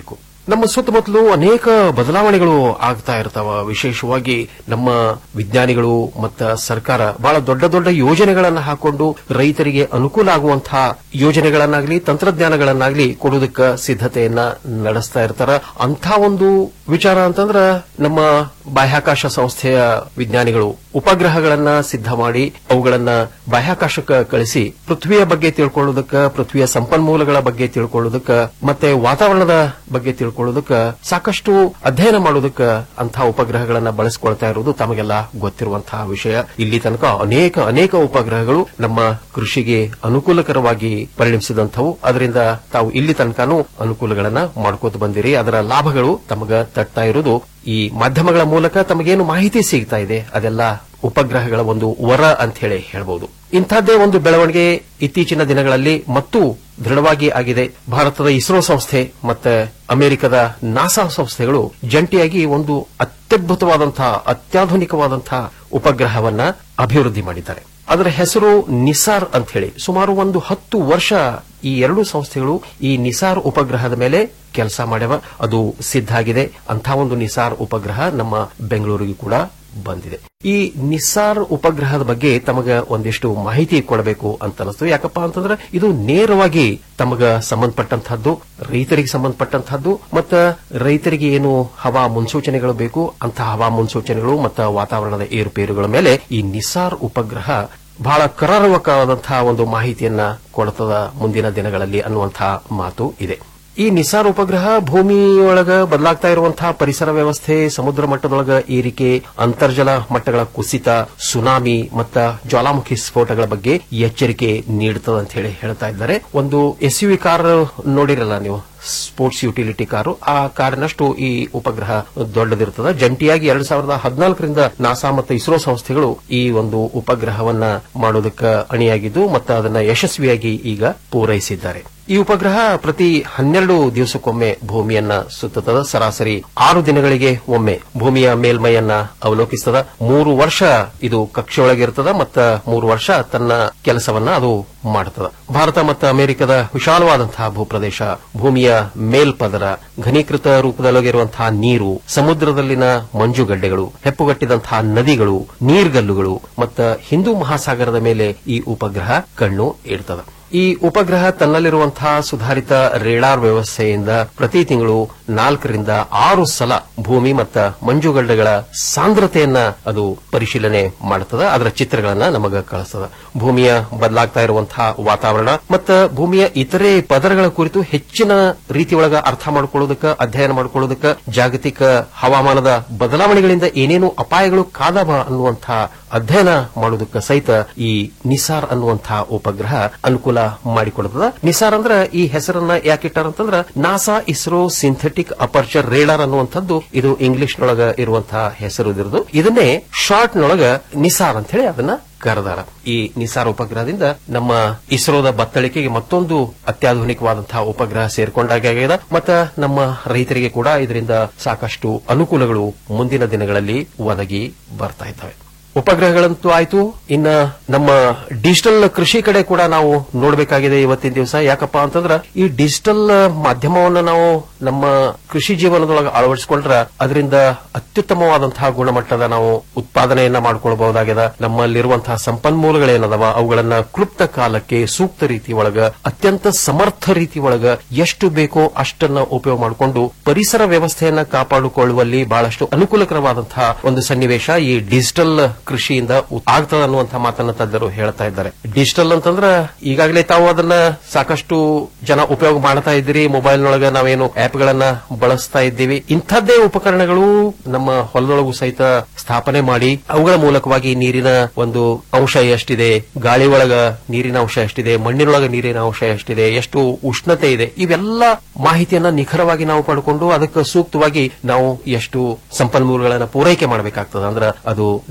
Speaker 13: ನಮ್ಮ ಸುತ್ತಮುತ್ತಲು ಅನೇಕ ಬದಲಾವಣೆಗಳು ಆಗ್ತಾ ಇರ್ತಾವ ವಿಶೇಷವಾಗಿ ನಮ್ಮ ವಿಜ್ಞಾನಿಗಳು ಮತ್ತ ಸರ್ಕಾರ ಬಹಳ ದೊಡ್ಡ ದೊಡ್ಡ ಯೋಜನೆಗಳನ್ನ ಹಾಕೊಂಡು ರೈತರಿಗೆ ಅನುಕೂಲ ಆಗುವಂತಹ ಯೋಜನೆಗಳನ್ನಾಗ್ಲಿ ತಂತ್ರಜ್ಞಾನಗಳನ್ನಾಗ್ಲಿ ಕೊಡೋದಕ್ಕೆ ಸಿದ್ಧತೆಯನ್ನ ನಡೆಸ್ತಾ ಇರ್ತಾರ ಅಂಥ ಒಂದು ವಿಚಾರ ಅಂತಂದ್ರ ನಮ್ಮ ಬಾಹ್ಯಾಕಾಶ ಸಂಸ್ಥೆಯ ವಿಜ್ಞಾನಿಗಳು ಉಪಗ್ರಹಗಳನ್ನ ಸಿದ್ಧ ಮಾಡಿ ಅವುಗಳನ್ನ ಬಾಹ್ಯಾಕಾಶಕ್ಕೆ ಕಳಿಸಿ ಪೃಥ್ವಿಯ ಬಗ್ಗೆ ತಿಳ್ಕೊಳ್ಳೋದಕ್ಕ ಪೃಥ್ವಿಯ ಸಂಪನ್ಮೂಲಗಳ ಬಗ್ಗೆ ತಿಳ್ಕೊಳ್ಳೋದಕ್ಕ ಮತ್ತೆ ವಾತಾವರಣದ ಬಗ್ಗೆ ತಿಳ್ಕೊಳ್ಳೋದಕ್ಕ ಸಾಕಷ್ಟು ಅಧ್ಯಯನ ಮಾಡೋದಕ್ಕ ಅಂತಹ ಉಪಗ್ರಹಗಳನ್ನ ಬಳಸಿಕೊಳ್ತಾ ಇರುವುದು ತಮಗೆಲ್ಲ ಗೊತ್ತಿರುವಂತಹ ವಿಷಯ ಇಲ್ಲಿ ತನಕ ಅನೇಕ ಅನೇಕ ಉಪಗ್ರಹಗಳು ನಮ್ಮ ಕೃಷಿಗೆ ಅನುಕೂಲಕರವಾಗಿ ಪರಿಣಮಿಸಿದಂಥವು ಅದರಿಂದ ತಾವು ಇಲ್ಲಿ ತನಕನೂ ಅನುಕೂಲಗಳನ್ನ ಮಾಡ್ಕೋತ ಬಂದಿರಿ ಅದರ ಲಾಭಗಳು ತಮಗ ತಟ್ತಾ ಇರುವುದು ಈ ಮಾಧ್ಯಮಗಳ ಮೂಲಕ ತಮಗೇನು ಮಾಹಿತಿ ಸಿಗ್ತಾ ಇದೆ ಅದೆಲ್ಲ ಉಪಗ್ರಹಗಳ ಒಂದು ವರ ಅಂತ ಹೇಳಿ ಹೇಳ್ಬಹುದು ಇಂಥದ್ದೇ ಒಂದು ಬೆಳವಣಿಗೆ ಇತ್ತೀಚಿನ ದಿನಗಳಲ್ಲಿ ಮತ್ತು ದೃಢವಾಗಿ ಆಗಿದೆ ಭಾರತದ ಇಸ್ರೋ ಸಂಸ್ಥೆ ಮತ್ತೆ ಅಮೆರಿಕದ ನಾಸಾ ಸಂಸ್ಥೆಗಳು ಜಂಟಿಯಾಗಿ ಒಂದು ಅತ್ಯದ್ಭುತವಾದಂತಹ ಅತ್ಯಾಧುನಿಕವಾದಂತಹ ಉಪಗ್ರಹವನ್ನ ಅಭಿವೃದ್ಧಿ ಮಾಡಿದ್ದಾರೆ ಅದರ ಹೆಸರು ನಿಸಾರ್ ಅಂತ ಹೇಳಿ ಸುಮಾರು ಒಂದು ಹತ್ತು ವರ್ಷ ಈ ಎರಡು ಸಂಸ್ಥೆಗಳು ಈ ನಿಸಾರ್ ಉಪಗ್ರಹದ ಮೇಲೆ ಕೆಲಸ ಮಾಡ್ಯವ ಅದು ಸಿದ್ಧ ಆಗಿದೆ ಅಂಥ ಒಂದು ನಿಸಾರ್ ಉಪಗ್ರಹ ನಮ್ಮ ಬೆಂಗಳೂರಿಗೆ ಕೂಡ ಬಂದಿದೆ ಈ ನಿಸಾರ್ ಉಪಗ್ರಹದ ಬಗ್ಗೆ ತಮಗ ಒಂದಿಷ್ಟು ಮಾಹಿತಿ ಕೊಡಬೇಕು ಅಂತ ಅನಿಸ್ತು ಯಾಕಪ್ಪ ಅಂತಂದ್ರೆ ಇದು ನೇರವಾಗಿ ತಮಗ ಸಂಬಂಧಪಟ್ಟಂತಹದ್ದು ರೈತರಿಗೆ ಸಂಬಂಧಪಟ್ಟಂತಹದ್ದು ಮತ್ತ ರೈತರಿಗೆ ಏನು ಹವಾ ಮುನ್ಸೂಚನೆಗಳು ಬೇಕು ಅಂತ ಹವಾ ಮುನ್ಸೂಚನೆಗಳು ಮತ್ತು ವಾತಾವರಣದ ಏರುಪೇರುಗಳ ಮೇಲೆ ಈ ನಿಸಾರ್ ಉಪಗ್ರಹ ಬಹಳ ಕರಾರವಕವಾದಂತಹ ಒಂದು ಮಾಹಿತಿಯನ್ನ ಕೊಡ್ತದ ಮುಂದಿನ ದಿನಗಳಲ್ಲಿ ಅನ್ನುವಂತಹ ಮಾತು ಇದೆ ಈ ನಿಸಾರ್ ಉಪಗ್ರಹ ಭೂಮಿಯೊಳಗ ಬದಲಾಗ್ತಾ ಇರುವಂತಹ ಪರಿಸರ ವ್ಯವಸ್ಥೆ ಸಮುದ್ರ ಮಟ್ಟದೊಳಗ ಏರಿಕೆ ಅಂತರ್ಜಲ ಮಟ್ಟಗಳ ಕುಸಿತ ಸುನಾಮಿ ಮತ್ತ ಜ್ವಾಲಾಮುಖಿ ಸ್ಫೋಟಗಳ ಬಗ್ಗೆ ಎಚ್ಚರಿಕೆ ನೀಡುತ್ತದೆ ಅಂತ ಹೇಳಿ ಹೇಳ್ತಾ ಇದ್ದಾರೆ ಒಂದು ಎಸ್ ಯು ಕಾರ್ ನೋಡಿರಲ್ಲ ನೀವು ಸ್ಪೋರ್ಟ್ಸ್ ಯುಟಿಲಿಟಿ ಕಾರು ಆ ಕಾರಿನಷ್ಟು ಈ ಉಪಗ್ರಹ ದೊಡ್ಡದಿರ್ತದೆ ಜಂಟಿಯಾಗಿ ಎರಡ್ ಸಾವಿರದ ಹದಿನಾಲ್ಕರಿಂದ ನಾಸಾ ಮತ್ತು ಇಸ್ರೋ ಸಂಸ್ಥೆಗಳು ಈ ಒಂದು ಉಪಗ್ರಹವನ್ನ ಮಾಡೋದಕ್ಕೆ ಅಣಿಯಾಗಿದ್ದು ಮತ್ತು ಅದನ್ನ ಯಶಸ್ವಿಯಾಗಿ ಈಗ ಪೂರೈಸಿದ್ದಾರೆ ಈ ಉಪಗ್ರಹ ಪ್ರತಿ ಹನ್ನೆರಡು ದಿವಸಕ್ಕೊಮ್ಮೆ ಭೂಮಿಯನ್ನ ಸುತ್ತುತ್ತದೆ ಸರಾಸರಿ ಆರು ದಿನಗಳಿಗೆ ಒಮ್ಮೆ ಭೂಮಿಯ ಮೇಲ್ಮೈಯನ್ನ ಅವಲೋಕಿಸ್ತದ ಮೂರು ವರ್ಷ ಇದು ಕಕ್ಷೆಯೊಳಗಿರ್ತದ ಮತ್ತು ಮೂರು ವರ್ಷ ತನ್ನ ಕೆಲಸವನ್ನ ಅದು ಮಾಡುತ್ತದೆ ಭಾರತ ಮತ್ತು ಅಮೆರಿಕದ ವಿಶಾಲವಾದಂತಹ ಭೂಪ್ರದೇಶ ಭೂಮಿಯ ಮೇಲ್ಪದರ ಘನೀಕೃತ ರೂಪದೊಳಗಿರುವಂತಹ ನೀರು ಸಮುದ್ರದಲ್ಲಿನ ಮಂಜುಗಡ್ಡೆಗಳು ಹೆಪ್ಪುಗಟ್ಟಿದಂತಹ ನದಿಗಳು ನೀರ್ಗಲ್ಲುಗಳು ಮತ್ತು ಹಿಂದೂ ಮಹಾಸಾಗರದ ಮೇಲೆ ಈ ಉಪಗ್ರಹ ಕಣ್ಣು ಇಡ್ತದೆ ಈ ಉಪಗ್ರಹ ತನ್ನಲ್ಲಿರುವಂತಹ ಸುಧಾರಿತ ರೇಡಾರ್ ವ್ಯವಸ್ಥೆಯಿಂದ ಪ್ರತಿ ತಿಂಗಳು ನಾಲ್ಕರಿಂದ ಆರು ಸಲ ಭೂಮಿ ಮತ್ತು ಮಂಜುಗಡ್ಡೆಗಳ ಸಾಂದ್ರತೆಯನ್ನ ಅದು ಪರಿಶೀಲನೆ ಮಾಡುತ್ತದೆ ಅದರ ಚಿತ್ರಗಳನ್ನ ನಮಗ ಕಳಿಸ್ತದ ಭೂಮಿಯ ಬದಲಾಗ್ತಾ ಇರುವಂತಹ ವಾತಾವರಣ ಮತ್ತು ಭೂಮಿಯ ಇತರೆ ಪದರಗಳ ಕುರಿತು ಹೆಚ್ಚಿನ ರೀತಿಯೊಳಗ ಅರ್ಥ ಮಾಡಿಕೊಳ್ಳೋದಕ್ಕೆ ಅಧ್ಯಯನ ಮಾಡಿಕೊಳ್ಳೋದಕ್ಕೆ ಜಾಗತಿಕ ಹವಾಮಾನದ ಬದಲಾವಣೆಗಳಿಂದ ಏನೇನು ಅಪಾಯಗಳು ಕಾದವ ಅನ್ನುವಂತಹ ಅಧ್ಯಯನ ಮಾಡೋದಕ್ಕೆ ಸಹಿತ ಈ ನಿಸಾರ್ ಅನ್ನುವಂತಹ ಉಪಗ್ರಹ ಅನುಕೂಲ ಮಾಡಿಕೊಡುತ್ತದ ನಿಸಾರ್ ಅಂದ್ರ ಈ ಹೆಸರನ್ನ ಯಾಕಿಟ್ಟಾರ ಅಂತಂದ್ರ NASA ISRO synthetic aperture radar ಅನ್ನುವಂಥದ್ದು ಇದು ಇಂಗ್ಲಿಷ್ ನೊಳಗ ಇರುವಂತಹ ಹೆಸರು ಇದಿರೋದು ಇದನ್ನೇ ಶಾರ್ಟ್ ನೊಳಗ ನಿಸಾರ್ ಅಂತ ಹೇಳಿ ಅದನ್ನ ಕರೆದಾರ ಈ ನಿಸಾರ್ ಉಪಗ್ರಹದಿಂದ ನಮ್ಮ ಇಸ್ರೋದ ಬತ್ತಳಿಕೆಗೆ ಮತ್ತೊಂದು ಅತ್ಯಾಧುನಿಕವಾದಂತಹ ಉಪಗ್ರಹ ಸೇರ್ಕೊಂಡಾಗ್ಯದ ಮತ್ತ ನಮ್ಮ ರೈತರಿಗೆ ಕೂಡ ಇದರಿಂದ ಸಾಕಷ್ಟು ಅನುಕೂಲಗಳು ಮುಂದಿನ ದಿನಗಳಲ್ಲಿ ಒದಗಿ ಬರ್ತಾ ಇದ್ದಾವೆ ಉಪಗ್ರಹಗಳಂತೂ ಆಯ್ತು ಇನ್ನ ನಮ್ಮ ಡಿಜಿಟಲ್ ಕೃಷಿ ಕಡೆ ಕೂಡ ನಾವು ನೋಡಬೇಕಾಗಿದೆ ಇವತ್ತಿನ ದಿವಸ ಯಾಕಪ್ಪ ಅಂತಂದ್ರ ಈ ಡಿಜಿಟಲ್ ಮಾಧ್ಯಮವನ್ನ ನಾವು ನಮ್ಮ ಕೃಷಿ ಜೀವನದೊಳಗೆ ಅಳವಡಿಸಿಕೊಂಡ್ರ ಅದರಿಂದ ಅತ್ಯುತ್ತಮವಾದಂತಹ ಗುಣಮಟ್ಟದ ನಾವು ಉತ್ಪಾದನೆಯನ್ನ ಮಾಡ್ಕೊಳ್ಬಹುದಾಗಿದೆ ನಮ್ಮಲ್ಲಿರುವಂತಹ ಸಂಪನ್ಮೂಲಗಳೇನದವ ಅವುಗಳನ್ನ ಕ್ಲುಪ್ತ ಕಾಲಕ್ಕೆ ಸೂಕ್ತ ರೀತಿ ಒಳಗ ಅತ್ಯಂತ ಸಮರ್ಥ ರೀತಿ ಒಳಗ ಎಷ್ಟು ಬೇಕೋ ಅಷ್ಟನ್ನ ಉಪಯೋಗ ಮಾಡಿಕೊಂಡು ಪರಿಸರ ವ್ಯವಸ್ಥೆಯನ್ನ ಕಾಪಾಡಿಕೊಳ್ಳುವಲ್ಲಿ ಬಹಳಷ್ಟು ಅನುಕೂಲಕರವಾದಂತಹ ಒಂದು ಸನ್ನಿವೇಶ ಈ ಡಿಜಿಟಲ್ ಕೃಷಿಯಿಂದ ಆಗ್ತದ ಅನ್ನುವಂತಹ ಮಾತನ್ನ ತಜ್ಞರು ಹೇಳ್ತಾ ಇದ್ದಾರೆ ಡಿಜಿಟಲ್ ಅಂತಂದ್ರ ಈಗಾಗಲೇ ತಾವು ಅದನ್ನ ಸಾಕಷ್ಟು ಜನ ಉಪಯೋಗ ಮಾಡ್ತಾ ಇದ್ದೀರಿ ಮೊಬೈಲ್ನೊಳಗ ನಾವೇನು ಆಪ್ಗಳನ್ನ ಬಳಸ್ತಾ ಇದ್ದೀವಿ ಇಂಥದ್ದೇ ಉಪಕರಣಗಳು ನಮ್ಮ ಹೊಲದೊಳಗೂ ಸಹಿತ ಸ್ಥಾಪನೆ ಮಾಡಿ ಅವುಗಳ ಮೂಲಕವಾಗಿ ನೀರಿನ ಒಂದು ಅಂಶ ಎಷ್ಟಿದೆ ಗಾಳಿ ಒಳಗ ನೀರಿನ ಅಂಶ ಎಷ್ಟಿದೆ ಮಣ್ಣಿನೊಳಗ ನೀರಿನ ಅಂಶ ಎಷ್ಟಿದೆ ಎಷ್ಟು ಉಷ್ಣತೆ ಇದೆ ಇವೆಲ್ಲ ಮಾಹಿತಿಯನ್ನ ನಿಖರವಾಗಿ ನಾವು ಪಡ್ಕೊಂಡು ಅದಕ್ಕೆ ಸೂಕ್ತವಾಗಿ ನಾವು ಎಷ್ಟು ಸಂಪನ್ಮೂಲಗಳನ್ನ ಪೂರೈಕೆ ಮಾಡಬೇಕಾಗ್ತದೆ ಅಂದ್ರೆ ಅದು ನೀರಿರ್ಬೋದು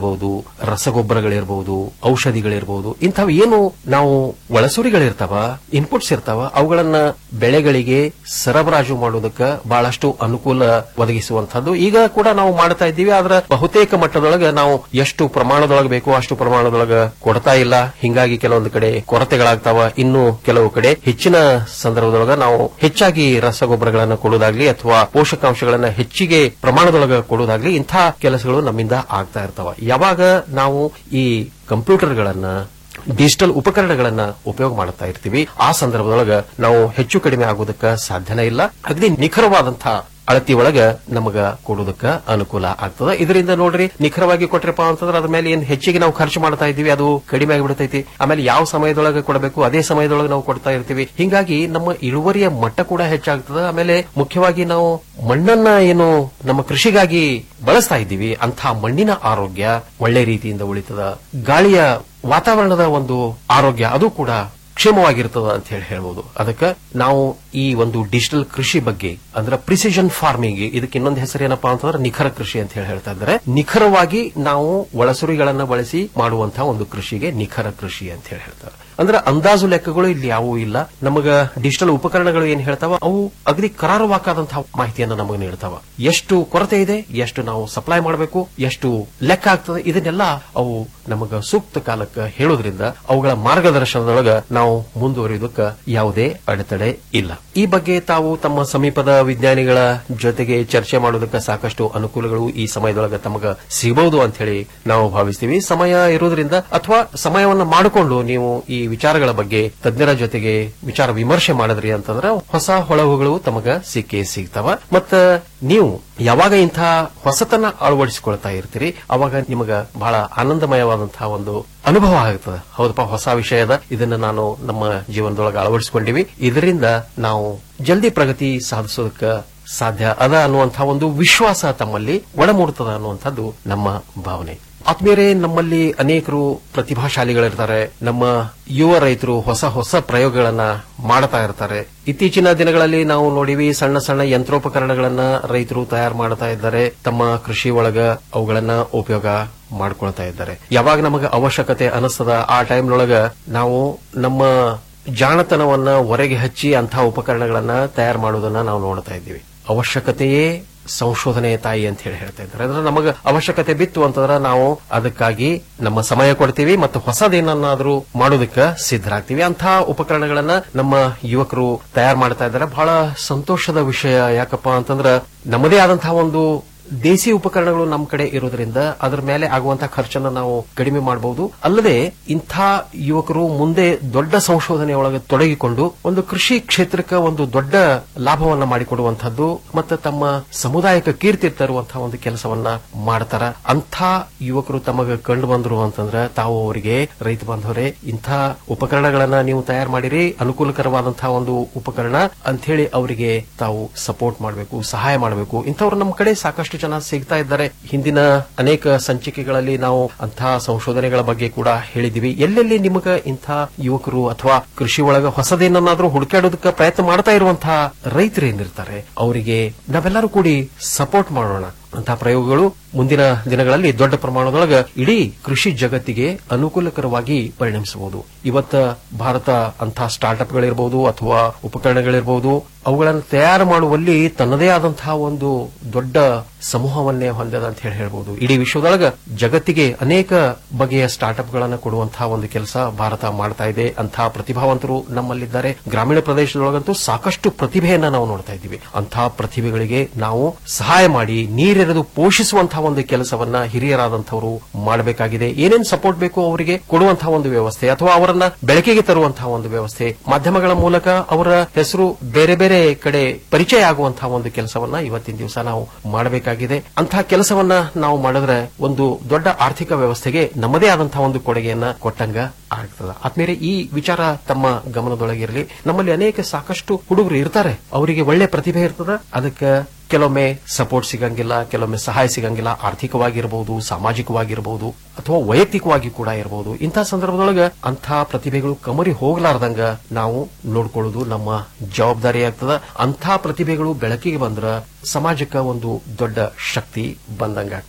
Speaker 13: ಇರಬಹುದು ರಸಗೊಬ್ಬರಗಳಿರ್ಬಹುದು ಔಷಧಿಗಳಿರ್ಬಹುದು ಇಂಥವು ಏನು ನಾವು ಒಳಸುರಿಗಳಿರ್ತಾವ ಇನ್ಪುಟ್ಸ್ ಇರ್ತಾವ ಅವುಗಳನ್ನ ಬೆಳೆಗಳಿಗೆ ಸರಬರಾಜು ಮಾಡೋದಕ್ಕೆ ಬಹಳಷ್ಟು ಅನುಕೂಲ ಒದಗಿಸುವಂತಹದ್ದು ಈಗ ಕೂಡ ನಾವು ಮಾಡ್ತಾ ಇದ್ದೀವಿ ಆದ್ರೆ ಬಹುತೇಕ ಮಟ್ಟದೊಳಗೆ ನಾವು ಎಷ್ಟು ಪ್ರಮಾಣದೊಳಗೆ ಬೇಕು ಅಷ್ಟು ಪ್ರಮಾಣದೊಳಗೆ ಕೊಡ್ತಾ ಇಲ್ಲ ಹಿಂಗಾಗಿ ಕೆಲವೊಂದು ಕಡೆ ಕೊರತೆಗಳಾಗ್ತಾವ ಇನ್ನು ಕೆಲವು ಕಡೆ ಹೆಚ್ಚಿನ ಸಂದರ್ಭದೊಳಗೆ ನಾವು ಹೆಚ್ಚಾಗಿ ರಸಗೊಬ್ಬರಗಳನ್ನು ಕೊಡುವುದಾಗ್ಲಿ ಅಥವಾ ಪೋಷಕಾಂಶಗಳನ್ನ ಹೆಚ್ಚಿಗೆ ಪ್ರಮಾಣದೊಳಗೆ ಕೊಡುವುದಾಗ್ಲಿ ಇಂಥ ಕೆಲಸಗಳು ನಮ್ಮಿಂದ ಆಗ್ತಾ ಇರ್ತಾವ ಯಾವಾಗ ನಾವು ಈ ಕಂಪ್ಯೂಟರ್ಗಳನ್ನ ಡಿಜಿಟಲ್ ಉಪಕರಣಗಳನ್ನ ಉಪಯೋಗ ಮಾಡ್ತಾ ಇರ್ತೀವಿ ಆ ಸಂದರ್ಭದೊಳಗ ನಾವು ಹೆಚ್ಚು ಕಡಿಮೆ ಆಗೋದಕ್ಕೆ ಸಾಧ್ಯನೇ ಇಲ್ಲ ಅಗದಿ ನಿಖರವಾದಂತಹ ಅಳತಿ ಒಳಗ ನಮಗ ಕೊಡೋದಕ್ಕ ಅನುಕೂಲ ಆಗ್ತದ ಇದರಿಂದ ನೋಡ್ರಿ ನಿಖರವಾಗಿ ಕೊಟ್ರಪ್ಪ ಅಂತಂದ್ರೆ ಅದ್ರ ಮೇಲೆ ಏನ್ ಹೆಚ್ಚಿಗೆ ನಾವು ಖರ್ಚು ಮಾಡ್ತಾ ಇದೀವಿ ಅದು ಕಡಿಮೆ ಆಗಿಬಿಡ್ತೈತಿ ಆಮೇಲೆ ಯಾವ ಸಮಯದೊಳಗೆ ಕೊಡಬೇಕು ಅದೇ ಸಮಯದೊಳಗೆ ನಾವು ಕೊಡ್ತಾ ಇರ್ತೀವಿ ಹಿಂಗಾಗಿ ನಮ್ಮ ಇಳುವರಿಯ ಮಟ್ಟ ಕೂಡ ಹೆಚ್ಚಾಗ್ತದ ಆಮೇಲೆ ಮುಖ್ಯವಾಗಿ ನಾವು ಮಣ್ಣನ್ನ ಏನು ನಮ್ಮ ಕೃಷಿಗಾಗಿ ಬಳಸ್ತಾ ಇದ್ದೀವಿ ಅಂಥ ಮಣ್ಣಿನ ಆರೋಗ್ಯ ಒಳ್ಳೆ ರೀತಿಯಿಂದ ಉಳಿತದ ಗಾಳಿಯ ವಾತಾವರಣದ ಒಂದು ಆರೋಗ್ಯ ಅದು ಕೂಡ ಕ್ಷೇಮವಾಗಿರ್ತದ ಅಂತ ಹೇಳಿ ಹೇಳ್ಬೋದು ಅದಕ್ಕೆ ನಾವು ಈ ಒಂದು ಡಿಜಿಟಲ್ ಕೃಷಿ ಬಗ್ಗೆ ಅಂದ್ರೆ ಪ್ರಿಸಿಷನ್ ಫಾರ್ಮಿಂಗ್ ಇದಕ್ಕೆ ಇನ್ನೊಂದು ಹೆಸರು ಏನಪ್ಪಾ ಅಂತಂದ್ರೆ ನಿಖರ ಕೃಷಿ ಅಂತ ಹೇಳಿ ಹೇಳ್ತಾ ಇದ್ದಾರೆ ನಿಖರವಾಗಿ ನಾವು ಒಳಸುರಿಗಳನ್ನ ಬಳಸಿ ಮಾಡುವಂತಹ ಒಂದು ಕೃಷಿಗೆ ನಿಖರ ಕೃಷಿ ಅಂತ ಹೇಳಿ ಹೇಳ್ತಾರೆ ಅಂದ್ರೆ ಅಂದಾಜು ಲೆಕ್ಕಗಳು ಇಲ್ಲಿ ಯಾವುವು ಇಲ್ಲ ನಮಗ ಡಿಜಿಟಲ್ ಉಪಕರಣಗಳು ಏನ್ ಹೇಳ್ತಾವ ಅವು ಅಗದಿ ಕರಾರುವಾಕಾದಂತಹ ಮಾಹಿತಿಯನ್ನು ನಮಗೆ ನೀಡ್ತಾವ ಎಷ್ಟು ಕೊರತೆ ಇದೆ ಎಷ್ಟು ನಾವು ಸಪ್ಲೈ ಮಾಡಬೇಕು ಎಷ್ಟು ಲೆಕ್ಕ ಆಗ್ತದೆ ಇದನ್ನೆಲ್ಲ ಅವು ನಮಗ ಸೂಕ್ತ ಕಾಲಕ್ಕೆ ಹೇಳೋದ್ರಿಂದ ಅವುಗಳ ಮಾರ್ಗದರ್ಶನದೊಳಗ ನಾವು ಮುಂದುವರಿಯೋದಕ್ಕೆ ಯಾವುದೇ ಅಡೆತಡೆ ಇಲ್ಲ ಈ ಬಗ್ಗೆ ತಾವು ತಮ್ಮ ಸಮೀಪದ ವಿಜ್ಞಾನಿಗಳ ಜೊತೆಗೆ ಚರ್ಚೆ ಮಾಡೋದಕ್ಕೆ ಸಾಕಷ್ಟು ಅನುಕೂಲಗಳು ಈ ಸಮಯದೊಳಗೆ ತಮಗ ಸಿಗಬಹುದು ಅಂತ ಹೇಳಿ ನಾವು ಭಾವಿಸ್ತೀವಿ ಸಮಯ ಇರೋದ್ರಿಂದ ಅಥವಾ ಸಮಯವನ್ನ ಮಾಡಿಕೊಂಡು ನೀವು ಈ ವಿಚಾರಗಳ ಬಗ್ಗೆ ತಜ್ಞರ ಜೊತೆಗೆ ವಿಚಾರ ವಿಮರ್ಶೆ ಮಾಡಿದ್ರಿ ಅಂತಂದ್ರೆ ಹೊಸ ಹೊಳಹುಗಳು ತಮಗ ಸಿಕ್ಕೇ ಸಿಗ್ತಾವ ಮತ್ತ ನೀವು ಯಾವಾಗ ಇಂಥ ಹೊಸತನ್ನ ಅಳವಡಿಸಿಕೊಳ್ತಾ ಇರ್ತೀರಿ ಅವಾಗ ನಿಮಗ ಬಹಳ ಆನಂದಮಯವಾದಂತಹ ಒಂದು ಅನುಭವ ಆಗುತ್ತದೆ ಹೌದಪ್ಪ ಹೊಸ ವಿಷಯದ ಇದನ್ನ ನಾನು ನಮ್ಮ ಜೀವನದೊಳಗೆ ಅಳವಡಿಸಿಕೊಂಡಿವಿ ಇದರಿಂದ ನಾವು ಜಲ್ದಿ ಪ್ರಗತಿ ಸಾಧಿಸೋದಕ್ಕೆ ಸಾಧ್ಯ ಅದ ಅನ್ನುವಂತಹ ಒಂದು ವಿಶ್ವಾಸ ತಮ್ಮಲ್ಲಿ ಒಳಮೂಡುತ್ತದೆ ಅನ್ನುವಂಥದ್ದು ನಮ್ಮ ಭಾವನೆ ಆತ್ಮೀಯರೇ ನಮ್ಮಲ್ಲಿ ಅನೇಕರು ಪ್ರತಿಭಾಶಾಲಿಗಳಿರ್ತಾರೆ ನಮ್ಮ ಯುವ ರೈತರು ಹೊಸ ಹೊಸ ಪ್ರಯೋಗಗಳನ್ನ ಮಾಡ್ತಾ ಇರ್ತಾರೆ ಇತ್ತೀಚಿನ ದಿನಗಳಲ್ಲಿ ನಾವು ನೋಡಿವಿ ಸಣ್ಣ ಸಣ್ಣ ಯಂತ್ರೋಪಕರಣಗಳನ್ನ ರೈತರು ತಯಾರು ಮಾಡ್ತಾ ಇದ್ದಾರೆ ತಮ್ಮ ಕೃಷಿ ಒಳಗ ಅವುಗಳನ್ನ ಉಪಯೋಗ ಮಾಡ್ಕೊಳ್ತಾ ಇದ್ದಾರೆ ಯಾವಾಗ ನಮಗೆ ಅವಶ್ಯಕತೆ ಅನಿಸ್ತದ ಆ ಟೈಮ್ನೊಳಗ ನಾವು ನಮ್ಮ ಜಾಣತನವನ್ನ ಹೊರಗೆ ಹಚ್ಚಿ ಅಂತಹ ಉಪಕರಣಗಳನ್ನ ತಯಾರು ಮಾಡೋದನ್ನ ನಾವು ನೋಡ್ತಾ ಇದ್ದೀವಿ ಅವಶ್ಯಕತೆಯೇ ಸಂಶೋಧನೆ ತಾಯಿ ಅಂತ ಹೇಳಿ ಹೇಳ್ತಾ ಇದ್ದಾರೆ ಅಂದ್ರೆ ನಮಗೆ ಅವಶ್ಯಕತೆ ಬಿತ್ತು ಅಂತಂದ್ರೆ ನಾವು ಅದಕ್ಕಾಗಿ ನಮ್ಮ ಸಮಯ ಕೊಡ್ತೀವಿ ಮತ್ತು ಹೊಸದೇನನ್ನಾದ್ರೂ ಮಾಡೋದಕ್ಕೆ ಸಿದ್ಧರಾಗ್ತೀವಿ ಅಂತಹ ಉಪಕರಣಗಳನ್ನ ನಮ್ಮ ಯುವಕರು ತಯಾರು ಮಾಡ್ತಾ ಇದ್ದಾರೆ ಬಹಳ ಸಂತೋಷದ ವಿಷಯ ಯಾಕಪ್ಪ ಅಂತಂದ್ರೆ ನಮ್ಮದೇ ಆದಂತಹ ಒಂದು ದೇಸಿ ಉಪಕರಣಗಳು ನಮ್ಮ ಕಡೆ ಇರೋದ್ರಿಂದ ಅದರ ಮೇಲೆ ಆಗುವಂತಹ ಖರ್ಚನ್ನು ನಾವು ಕಡಿಮೆ ಮಾಡಬಹುದು ಅಲ್ಲದೆ ಇಂಥ ಯುವಕರು ಮುಂದೆ ದೊಡ್ಡ ಸಂಶೋಧನೆಯೊಳಗೆ ತೊಡಗಿಕೊಂಡು ಒಂದು ಕೃಷಿ ಕ್ಷೇತ್ರಕ್ಕೆ ಒಂದು ದೊಡ್ಡ ಲಾಭವನ್ನ ಮಾಡಿಕೊಡುವಂತಹದ್ದು ಮತ್ತು ತಮ್ಮ ಸಮುದಾಯಕ್ಕೆ ಕೀರ್ತಿ ತರುವಂತಹ ಒಂದು ಕೆಲಸವನ್ನ ಮಾಡ್ತಾರ ಅಂಥ ಯುವಕರು ತಮಗೆ ಕಂಡು ಬಂದ್ರು ಅಂತಂದ್ರೆ ತಾವು ಅವರಿಗೆ ರೈತ ಬಾಂಧವರೇ ಇಂಥ ಉಪಕರಣಗಳನ್ನ ನೀವು ತಯಾರು ಮಾಡಿರಿ ಅನುಕೂಲಕರವಾದಂತಹ ಒಂದು ಉಪಕರಣ ಅಂತ ಹೇಳಿ ಅವರಿಗೆ ತಾವು ಸಪೋರ್ಟ್ ಮಾಡಬೇಕು ಸಹಾಯ ಮಾಡಬೇಕು ಇಂಥವ್ರು ನಮ್ಮ ಕಡೆ ಸಾಕಷ್ಟು ಜನ ಸಿಗ್ತಾ ಇದ್ದಾರೆ ಹಿಂದಿನ ಅನೇಕ ಸಂಚಿಕೆಗಳಲ್ಲಿ ನಾವು ಅಂತಹ ಸಂಶೋಧನೆಗಳ ಬಗ್ಗೆ ಕೂಡ ಹೇಳಿದಿವಿ ಎಲ್ಲೆಲ್ಲಿ ನಿಮಗ ಇಂಥ ಯುವಕರು ಅಥವಾ ಕೃಷಿ ಒಳಗ ಹೊಸದೇನನ್ನಾದ್ರೂ ಹುಡುಕಾಡೋದಕ್ಕೆ ಪ್ರಯತ್ನ ಮಾಡ್ತಾ ಇರುವಂತಹ ರೈತರು ಏನಿರ್ತಾರೆ ಅವರಿಗೆ ನಾವೆಲ್ಲರೂ ಕೂಡಿ ಸಪೋರ್ಟ್ ಮಾಡೋಣ ಅಂತಹ ಪ್ರಯೋಗಗಳು ಮುಂದಿನ ದಿನಗಳಲ್ಲಿ ದೊಡ್ಡ ಪ್ರಮಾಣದೊಳಗ ಇಡೀ ಕೃಷಿ ಜಗತ್ತಿಗೆ ಅನುಕೂಲಕರವಾಗಿ ಪರಿಣಮಿಸಬಹುದು ಇವತ್ತ ಭಾರತ ಅಂತಹ ಸ್ಟಾರ್ಟ್ಅಪ್ಗಳಿರಬಹುದು ಅಥವಾ ಉಪಕರಣಗಳಿರಬಹುದು ಅವುಗಳನ್ನು ತಯಾರು ಮಾಡುವಲ್ಲಿ ತನ್ನದೇ ಆದಂತಹ ಒಂದು ದೊಡ್ಡ ಸಮೂಹವನ್ನೇ ಹೊಂದದ ಅಂತ ಹೇಳಿ ಹೇಳ್ಬಹುದು ಇಡೀ ವಿಶ್ವದೊಳಗ ಜಗತ್ತಿಗೆ ಅನೇಕ ಬಗೆಯ ಸ್ಟಾರ್ಟ್ಅಪ್ಗಳನ್ನು ಕೊಡುವಂತಹ ಒಂದು ಕೆಲಸ ಭಾರತ ಮಾಡ್ತಾ ಇದೆ ಅಂತಹ ಪ್ರತಿಭಾವಂತರು ನಮ್ಮಲ್ಲಿದ್ದಾರೆ ಗ್ರಾಮೀಣ ಪ್ರದೇಶದೊಳಗಂತೂ ಸಾಕಷ್ಟು ಪ್ರತಿಭೆಯನ್ನ ನಾವು ನೋಡ್ತಾ ಇದ್ದೀವಿ ಅಂತಹ ಪ್ರತಿಭೆಗಳಿಗೆ ನಾವು ಸಹಾಯ ಮಾಡಿ ನೀರೆರೆದು ಪೋಷಿಸುವಂತಹ ಒಂದು ಕೆಲಸವನ್ನ ಹಿರಿಯರಾದಂಥವರು ಮಾಡಬೇಕಾಗಿದೆ ಏನೇನು ಸಪೋರ್ಟ್ ಬೇಕು ಅವರಿಗೆ ಕೊಡುವಂತಹ ಒಂದು ವ್ಯವಸ್ಥೆ ಅಥವಾ ಅವರನ್ನ ಬೆಳಕಿಗೆ ತರುವಂತಹ ಒಂದು ವ್ಯವಸ್ಥೆ ಮಾಧ್ಯಮಗಳ ಮೂಲಕ ಅವರ ಹೆಸರು ಬೇರೆ ಬೇರೆ ಕಡೆ ಪರಿಚಯ ಆಗುವಂತಹ ಒಂದು ಕೆಲಸವನ್ನ ಇವತ್ತಿನ ದಿವಸ ನಾವು ಮಾಡಬೇಕಾಗಿದೆ ಅಂತಹ ಕೆಲಸವನ್ನ ನಾವು ಮಾಡಿದ್ರೆ ಒಂದು ದೊಡ್ಡ ಆರ್ಥಿಕ ವ್ಯವಸ್ಥೆಗೆ ನಮ್ಮದೇ ಆದಂತಹ ಒಂದು ಕೊಡುಗೆಯನ್ನ ಕೊಟ್ಟಂಗ ಆಗ್ತದ ಆದ್ಮೇಲೆ ಈ ವಿಚಾರ ತಮ್ಮ ಗಮನದೊಳಗಿರಲಿ ನಮ್ಮಲ್ಲಿ ಅನೇಕ ಸಾಕಷ್ಟು ಹುಡುಗರು ಇರ್ತಾರೆ ಅವರಿಗೆ ಒಳ್ಳೆ ಪ್ರತಿಭೆ ಇರ್ತದ ಅದಕ್ಕೆ ಕೆಲವೊಮ್ಮೆ ಸಪೋರ್ಟ್ ಸಿಗಂಗಿಲ್ಲ ಕೆಲವೊಮ್ಮೆ ಸಹಾಯ ಸಿಗಂಗಿಲ್ಲ ಆರ್ಥಿಕವಾಗಿರಬಹುದು ಸಾಮಾಜಿಕವಾಗಿರಬಹುದು ಅಥವಾ ವೈಯಕ್ತಿಕವಾಗಿ ಕೂಡ ಇರಬಹುದು ಇಂತಹ ಸಂದರ್ಭದೊಳಗ ಅಂತಹ ಪ್ರತಿಭೆಗಳು ಕಮರಿ ಹೋಗ್ಲಾರ್ದಂಗ ನಾವು ನೋಡ್ಕೊಳ್ಳೋದು ನಮ್ಮ ಜವಾಬ್ದಾರಿ ಆಗ್ತದ ಅಂತಹ ಪ್ರತಿಭೆಗಳು ಬೆಳಕಿಗೆ ಬಂದ್ರ ಸಮಾಜಕ್ಕೆ ಒಂದು ದೊಡ್ಡ ಶಕ್ತಿ ಬಂದಂಗ ಆಗ್ತದ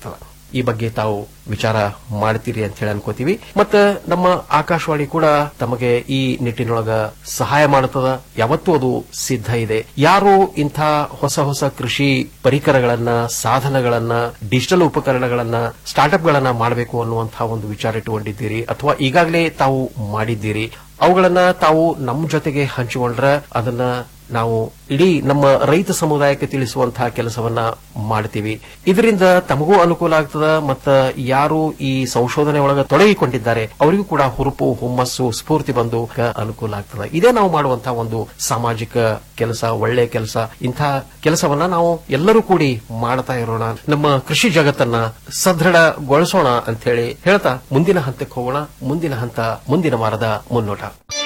Speaker 13: ಈ ಬಗ್ಗೆ ತಾವು ವಿಚಾರ ಮಾಡ್ತೀರಿ ಅಂತ ಹೇಳಿ ಅನ್ಕೋತೀವಿ ಮತ್ತ ನಮ್ಮ ಆಕಾಶವಾಣಿ ಕೂಡ ತಮಗೆ ಈ ನಿಟ್ಟಿನೊಳಗ ಸಹಾಯ ಮಾಡುತ್ತದ ಯಾವತ್ತೂ ಅದು ಸಿದ್ಧ ಇದೆ ಯಾರು ಇಂಥ ಹೊಸ ಹೊಸ ಕೃಷಿ ಪರಿಕರಗಳನ್ನ ಸಾಧನಗಳನ್ನ ಡಿಜಿಟಲ್ ಉಪಕರಣಗಳನ್ನ ಸ್ಟಾರ್ಟ್ಅಪ್ ಗಳನ್ನ ಮಾಡಬೇಕು ಅನ್ನುವಂತಹ ಒಂದು ವಿಚಾರ ಇಟ್ಟುಕೊಂಡಿದ್ದೀರಿ ಅಥವಾ ಈಗಾಗಲೇ ತಾವು ಮಾಡಿದ್ದೀರಿ ಅವುಗಳನ್ನ ತಾವು ನಮ್ಮ ಜೊತೆಗೆ ಹಂಚಿಕೊಂಡ್ರೆ ಅದನ್ನ ನಾವು ಇಡೀ ನಮ್ಮ ರೈತ ಸಮುದಾಯಕ್ಕೆ ತಿಳಿಸುವಂತಹ ಕೆಲಸವನ್ನ ಮಾಡ್ತೀವಿ ಇದರಿಂದ ತಮಗೂ ಅನುಕೂಲ ಆಗ್ತದ ಮತ್ತ ಯಾರು ಈ ಸಂಶೋಧನೆ ಒಳಗ ತೊಡಗಿಕೊಂಡಿದ್ದಾರೆ ಅವರಿಗೂ ಕೂಡ ಹುರುಪು ಹುಮ್ಮಸ್ಸು ಸ್ಫೂರ್ತಿ ಬಂದು ಕ- ಅನುಕೂಲ ಆಗ್ತದ ಇದೇ ನಾವು ಮಾಡುವಂತಹ ಒಂದು ಸಾಮಾಜಿಕ ಕೆಲಸ ಒಳ್ಳೆ ಕೆಲಸ ಇಂಥ ಕೆಲಸವನ್ನ ನಾವು ಎಲ್ಲರೂ ಕೂಡಿ ಮಾಡ್ತಾ ಇರೋಣ ನಮ್ಮ ಕೃಷಿ ಜಗತ್ತನ್ನ ಸದೃಢಗೊಳಿಸೋಣ ಅಂತ ಹೇಳಿ ಹೇಳ್ತಾ ಮುಂದಿನ ಹಂತಕ್ಕೆ ಹೋಗೋಣ ಮುಂದಿನ ಹಂತ ಮುಂದಿನ ವಾರದ ಮುನ್ನೋಟ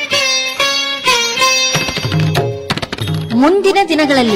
Speaker 14: ಮುಂದಿನ ದಿನಗಳಲ್ಲಿ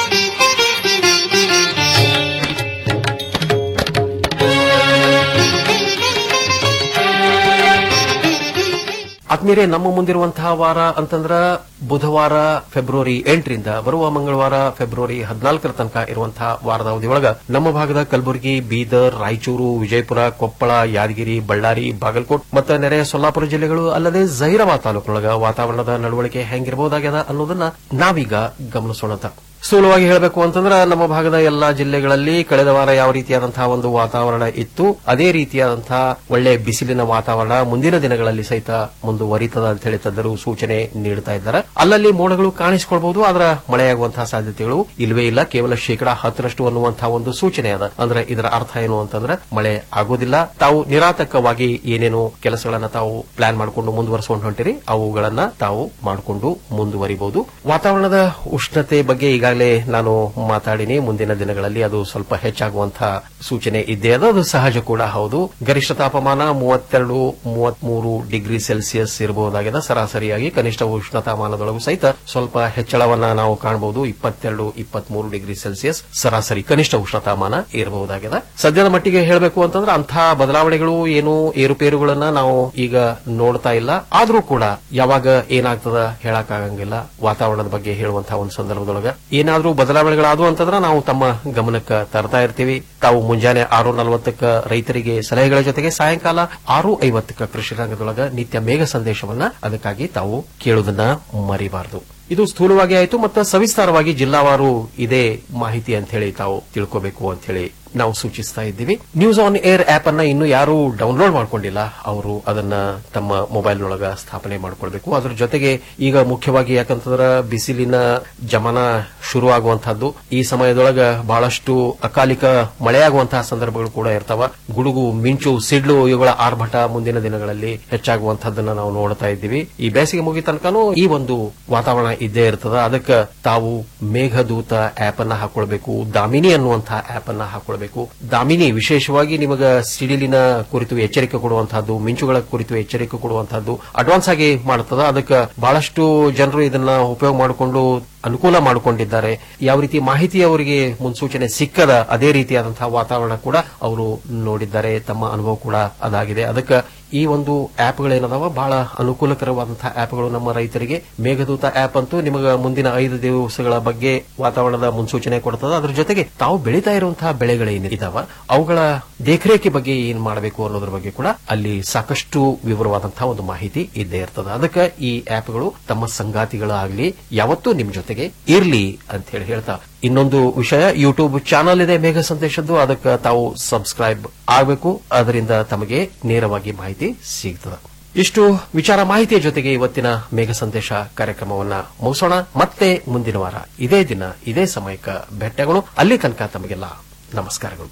Speaker 13: ಆತ್ಮೀಯರೇ ನಮ್ಮ ಮುಂದಿರುವಂತಹ ವಾರ ಅಂತಂದ್ರ ಬುಧವಾರ ಫೆಬ್ರವರಿ ಎಂಟರಿಂದ ಬರುವ ಮಂಗಳವಾರ ಫೆಬ್ರವರಿ ಹದಿನಾಲ್ಕರ ತನಕ ಇರುವಂತಹ ವಾರದ ಅವಧಿಯೊಳಗ ನಮ್ಮ ಭಾಗದ ಕಲಬುರಗಿ ಬೀದರ್ ರಾಯಚೂರು ವಿಜಯಪುರ ಕೊಪ್ಪಳ ಯಾದಗಿರಿ ಬಳ್ಳಾರಿ ಬಾಗಲಕೋಟ್ ಮತ್ತು ನೆರೆಯ ಸೊಲ್ಲಾಪುರ ಜಿಲ್ಲೆಗಳು ಅಲ್ಲದೆ ಜಹೀರಾಬಾದ್ ತಾಲೂಕಿನೊಳಗ ವಾತಾವರಣದ ನಡವಳಿಕೆ ಹೆಂಗಿರಬಹುದಾಗ್ಯದ ಅನ್ನೋದನ್ನ ನಾವೀಗ ಗಮನಿಸೋಣ ಅಂತ. ಸ್ಥೂಲವಾಗಿ ಹೇಳಬೇಕು ಅಂತಂದ್ರೆ ನಮ್ಮ ಭಾಗದ ಎಲ್ಲಾ ಜಿಲ್ಲೆಗಳಲ್ಲಿ ಕಳೆದ ವಾರ ಯಾವ ರೀತಿಯಾದಂತಹ ಒಂದು ವಾತಾವರಣ ಇತ್ತು ಅದೇ ರೀತಿಯಾದಂತಹ ಒಳ್ಳೆ ಬಿಸಿಲಿನ ವಾತಾವರಣ ಮುಂದಿನ ದಿನಗಳಲ್ಲಿ ಸಹಿತ ಮುಂದುವರಿತದ ಅಂತ ಹೇಳಿ ತಜ್ಞರು ಸೂಚನೆ ನೀಡುತ್ತಾ ಇದ್ದಾರೆ ಅಲ್ಲಲ್ಲಿ ಮೋಡಗಳು ಕಾಣಿಸಿಕೊಳ್ಬಹುದು ಆದ್ರೆ ಮಳೆಯಾಗುವಂತಹ ಸಾಧ್ಯತೆಗಳು ಇಲ್ವೇ ಇಲ್ಲ ಕೇವಲ ಶೇಕಡಾ ಹತ್ತರಷ್ಟು ಅನ್ನುವಂತಹ ಒಂದು ಸೂಚನೆ ಅದ ಅಂದ್ರೆ ಇದರ ಅರ್ಥ ಏನು ಅಂತಂದ್ರೆ ಮಳೆ ಆಗೋದಿಲ್ಲ ತಾವು ನಿರಾತಕವಾಗಿ ಏನೇನು ಕೆಲಸಗಳನ್ನ ತಾವು ಪ್ಲಾನ್ ಮಾಡಿಕೊಂಡು ಮುಂದುವರಿಸಿಕೊಂಡು ಹೊಂಟಿರಿ ಅವುಗಳನ್ನ ತಾವು ಮಾಡಿಕೊಂಡು ಮುಂದುವರಿಬಹುದು ವಾತಾವರಣದ ಉಷ್ಣತೆ ಬಗ್ಗೆ ಈಗಾಗಲೇ ನಾನು ಮಾತಾಡಿನಿ ಮುಂದಿನ ದಿನಗಳಲ್ಲಿ ಅದು ಸ್ವಲ್ಪ ಹೆಚ್ಚಾಗುವಂತಹ ಸೂಚನೆ ಇದ್ದೇ ಅದ ಅದು ಸಹಜ ಕೂಡ ಹೌದು ಗರಿಷ್ಠ ತಾಪಮಾನ ಮೂವತ್ತೆರಡು ಮೂವತ್ಮೂರು ಡಿಗ್ರಿ ಸೆಲ್ಸಿಯಸ್ ಇರಬಹುದಾಗಿದೆ ಸರಾಸರಿಯಾಗಿ ಕನಿಷ್ಠ ಉಷ್ಣತಾಮಾನದೊಳಗೂ ಸಹಿತ ಸ್ವಲ್ಪ ಹೆಚ್ಚಳವನ್ನ ನಾವು ಕಾಣಬಹುದು ಇಪ್ಪತ್ತೆರಡು ಇಪ್ಪತ್ಮೂರು ಡಿಗ್ರಿ ಸೆಲ್ಸಿಯಸ್ ಸರಾಸರಿ ಕನಿಷ್ಠ ಉಷ್ಣತಾಮಾನ ಇರಬಹುದಾಗಿದೆ ಸದ್ಯದ ಮಟ್ಟಿಗೆ ಹೇಳಬೇಕು ಅಂತಂದ್ರೆ ಅಂತಹ ಬದಲಾವಣೆಗಳು ಏನು ಏರುಪೇರುಗಳನ್ನ ನಾವು ಈಗ ನೋಡ್ತಾ ಇಲ್ಲ ಆದ್ರೂ ಕೂಡ ಯಾವಾಗ ಏನಾಗ್ತದ ಹೇಳಕ್ಕಾಗಂಗಿಲ್ಲ ವಾತಾವರಣದ ಬಗ್ಗೆ ಹೇಳುವಂತಹ ಒಂದು ಸಂದರ್ಭದೊಳಗ ಏನಾದ್ರೂ ಬದಲಾವಣೆಗಳಾದವು ಅಂತಂದ್ರೆ ನಾವು ತಮ್ಮ ಗಮನಕ್ಕೆ ತರ್ತಾ ಇರ್ತೀವಿ ತಾವು ಮುಂಜಾನೆ ಆರು ನಲವತ್ತಕ್ಕ ರೈತರಿಗೆ ಸಲಹೆಗಳ ಜೊತೆಗೆ ಸಾಯಂಕಾಲ ಆರು ಐವತ್ತಕ್ಕ ಕೃಷಿ ರಂಗದೊಳಗ ನಿತ್ಯ ಮೇಘ ಸಂದೇಶವನ್ನ ಅದಕ್ಕಾಗಿ ತಾವು ಕೇಳುವುದನ್ನ ಮರಿಬಾರದು ಇದು ಸ್ಥೂಲವಾಗಿ ಆಯಿತು ಮತ್ತು ಸವಿಸ್ತಾರವಾಗಿ ಜಿಲ್ಲಾವಾರು ಇದೇ ಮಾಹಿತಿ ಅಂತ ಹೇಳಿ ತಾವು ತಿಳ್ಕೋಬೇಕು ಅಂತ ಹೇಳಿ ನಾವು ಸೂಚಿಸ್ತಾ ಇದ್ದೀವಿ ನ್ಯೂಸ್ ಆನ್ ಏರ್ ಆಪ್ ಅನ್ನ ಇನ್ನು ಯಾರು ಡೌನ್ಲೋಡ್ ಮಾಡ್ಕೊಂಡಿಲ್ಲ ಅವರು ಅದನ್ನ ತಮ್ಮ ಮೊಬೈಲ್ನೊಳಗ ಸ್ಥಾಪನೆ ಮಾಡ್ಕೊಳ್ಬೇಕು ಅದ್ರ ಜೊತೆಗೆ ಈಗ ಮುಖ್ಯವಾಗಿ ಯಾಕಂತಂದ್ರ ಬಿಸಿಲಿನ ಜಮನ ಶುರು ಆಗುವಂತಹದ್ದು ಈ ಸಮಯದೊಳಗ ಬಹಳಷ್ಟು ಅಕಾಲಿಕ ಮಳೆಯಾಗುವಂತಹ ಸಂದರ್ಭಗಳು ಕೂಡ ಇರ್ತಾವ ಗುಡುಗು ಮಿಂಚು ಸಿಡ್ಲು ಇವುಗಳ ಆರ್ಭಟ ಮುಂದಿನ ದಿನಗಳಲ್ಲಿ ಹೆಚ್ಚಾಗುವಂತಹದ್ದನ್ನ ನಾವು ನೋಡ್ತಾ ಇದ್ದೀವಿ ಈ ಬೇಸಿಗೆ ಮುಗಿ ತನಕನೂ ಈ ಒಂದು ವಾತಾವರಣ ಇದ್ದೇ ಇರ್ತದ ಅದಕ್ಕೆ ತಾವು ಮೇಘದೂತ ಆಪ್ ಅನ್ನ ಹಾಕೊಳ್ಬೇಕು ದಾಮಿನಿ ಅನ್ನುವಂತಹ ಆಪ್ ಅನ್ನ ಹಾಕೊಳ್ಬೇಕು ದಾಮಿನಿ ವಿಶೇಷವಾಗಿ ನಿಮಗ ಸಿಡಿಲಿನ ಕುರಿತು ಎಚ್ಚರಿಕೆ ಕೊಡುವಂತಹದ್ದು ಮಿಂಚುಗಳ ಕುರಿತು ಎಚ್ಚರಿಕೆ ಕೊಡುವಂತಹದ್ದು ಅಡ್ವಾನ್ಸ್ ಆಗಿ ಮಾಡುತ್ತದ ಅದಕ್ಕೆ ಬಹಳಷ್ಟು ಜನರು ಇದನ್ನ ಉಪಯೋಗ ಮಾಡಿಕೊಂಡು ಅನುಕೂಲ ಮಾಡಿಕೊಂಡಿದ್ದಾರೆ ಯಾವ ರೀತಿ ಮಾಹಿತಿ ಅವರಿಗೆ ಮುನ್ಸೂಚನೆ ಸಿಕ್ಕದ ಅದೇ ರೀತಿಯಾದಂತಹ ವಾತಾವರಣ ಕೂಡ ಅವರು ನೋಡಿದ್ದಾರೆ ತಮ್ಮ ಅನುಭವ ಕೂಡ ಅದಾಗಿದೆ ಅದಕ್ಕೆ ಈ ಒಂದು ಆಪ್ಗಳೇನದಾವ ಬಹಳ ಅನುಕೂಲಕರವಾದಂತಹ ಆಪ್ಗಳು ನಮ್ಮ ರೈತರಿಗೆ ಮೇಘದೂತ ಆಪ್ ಅಂತೂ ನಿಮಗೆ ಮುಂದಿನ ಐದು ದಿವಸಗಳ ಬಗ್ಗೆ ವಾತಾವರಣದ ಮುನ್ಸೂಚನೆ ಕೊಡ್ತದ ಅದ್ರ ಜೊತೆಗೆ ತಾವು ಬೆಳೀತಾ ಇರುವಂತಹ ಬೆಳೆಗಳೇನಿದಾವ ಅವುಗಳ ದೇಖರೇಖೆ ಬಗ್ಗೆ ಏನ್ ಮಾಡಬೇಕು ಅನ್ನೋದ್ರ ಬಗ್ಗೆ ಕೂಡ ಅಲ್ಲಿ ಸಾಕಷ್ಟು ವಿವರವಾದಂತಹ ಒಂದು ಮಾಹಿತಿ ಇದ್ದೇ ಇರ್ತದ ಅದಕ್ಕೆ ಈ ಆಪ್ಗಳು ತಮ್ಮ ಸಂಗಾತಿಗಳಾಗ್ಲಿ ಯಾವತ್ತೂ ನಿಮ್ ಜೊತೆಗೆ ಇರ್ಲಿ ಅಂತ ಹೇಳಿ ಹೇಳ್ತಾ ಇನ್ನೊಂದು ವಿಷಯ ಯೂಟ್ಯೂಬ್ ಚಾನಲ್ ಇದೆ ಮೇಘ ಸಂದೇಶದ್ದು ಅದಕ್ಕೆ ತಾವು ಸಬ್ಸ್ಕ್ರೈಬ್ ಆಗಬೇಕು ಅದರಿಂದ ತಮಗೆ ನೇರವಾಗಿ ಮಾಹಿತಿ ಸಿಗ್ತದೆ ಇಷ್ಟು ವಿಚಾರ ಮಾಹಿತಿಯ ಜೊತೆಗೆ ಇವತ್ತಿನ ಮೇಘ ಸಂದೇಶ ಕಾರ್ಯಕ್ರಮವನ್ನ ಮುಗಿಸೋಣ ಮತ್ತೆ ಮುಂದಿನ ವಾರ ಇದೇ ದಿನ ಇದೇ ಸಮಯಕ್ಕೆ ಭೇಟಿಯಾಗೋಣ ಅಲ್ಲಿ ತನಕ ತಮಗೆಲ್ಲ ನಮಸ್ಕಾರಗಳು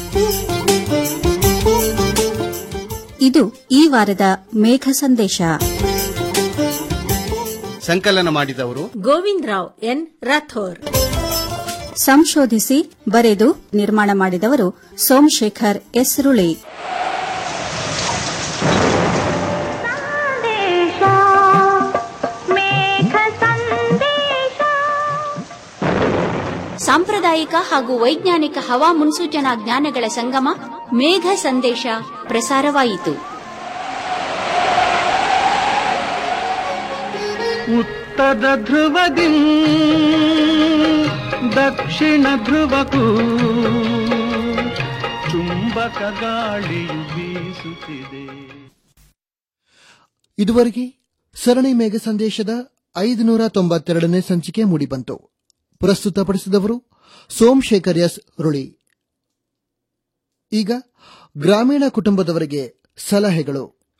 Speaker 15: ಇದು ಈ ವಾರದ ಮೇಘ ಸಂದೇಶ
Speaker 16: ಸಂಕಲನ ಮಾಡಿದವರು
Speaker 17: ಗೋವಿಂದ್ ರಾವ್ ಎನ್ ರಾಥೋರ್
Speaker 15: ಸಂಶೋಧಿಸಿ ಬರೆದು ನಿರ್ಮಾಣ ಮಾಡಿದವರು ಸೋಮಶೇಖರ್ ಎಸ್ ರುಳಿ
Speaker 12: ಸಾಂಪ್ರದಾಯಿಕ ಹಾಗೂ ವೈಜ್ಞಾನಿಕ ಹವಾ ಮುನ್ಸೂಚನಾ ಜ್ಞಾನಗಳ ಸಂಗಮ ಮೇಘ ಸಂದೇಶ ಪ್ರಸಾರವಾಯಿತು
Speaker 2: ಉತ್ತರ ಧ್ರುವದಿ ದಕ್ಷಿಣ ಧ್ರುವಕ್ಕೂ ಚುಂಬಕ ಗಾಳಿಯು ಬೀಸುತ್ತಿದೆ
Speaker 1: ಇದುವರೆಗೆ ಸರಣಿ ಮೇಘ ಸಂದೇಶದ ಐದುನೂರ ತೊಂಬತ್ತೆರಡನೇ ಸಂಚಿಕೆ ಮೂಡಿಬಂತು ಪ್ರಸ್ತುತಪಡಿಸಿದವರು ಸೋಮಶೇಖರ್ ಎಸ್ ರುಳಿ ಈಗ ಗ್ರಾಮೀಣ ಕುಟುಂಬದವರಿಗೆ ಸಲಹೆಗಳು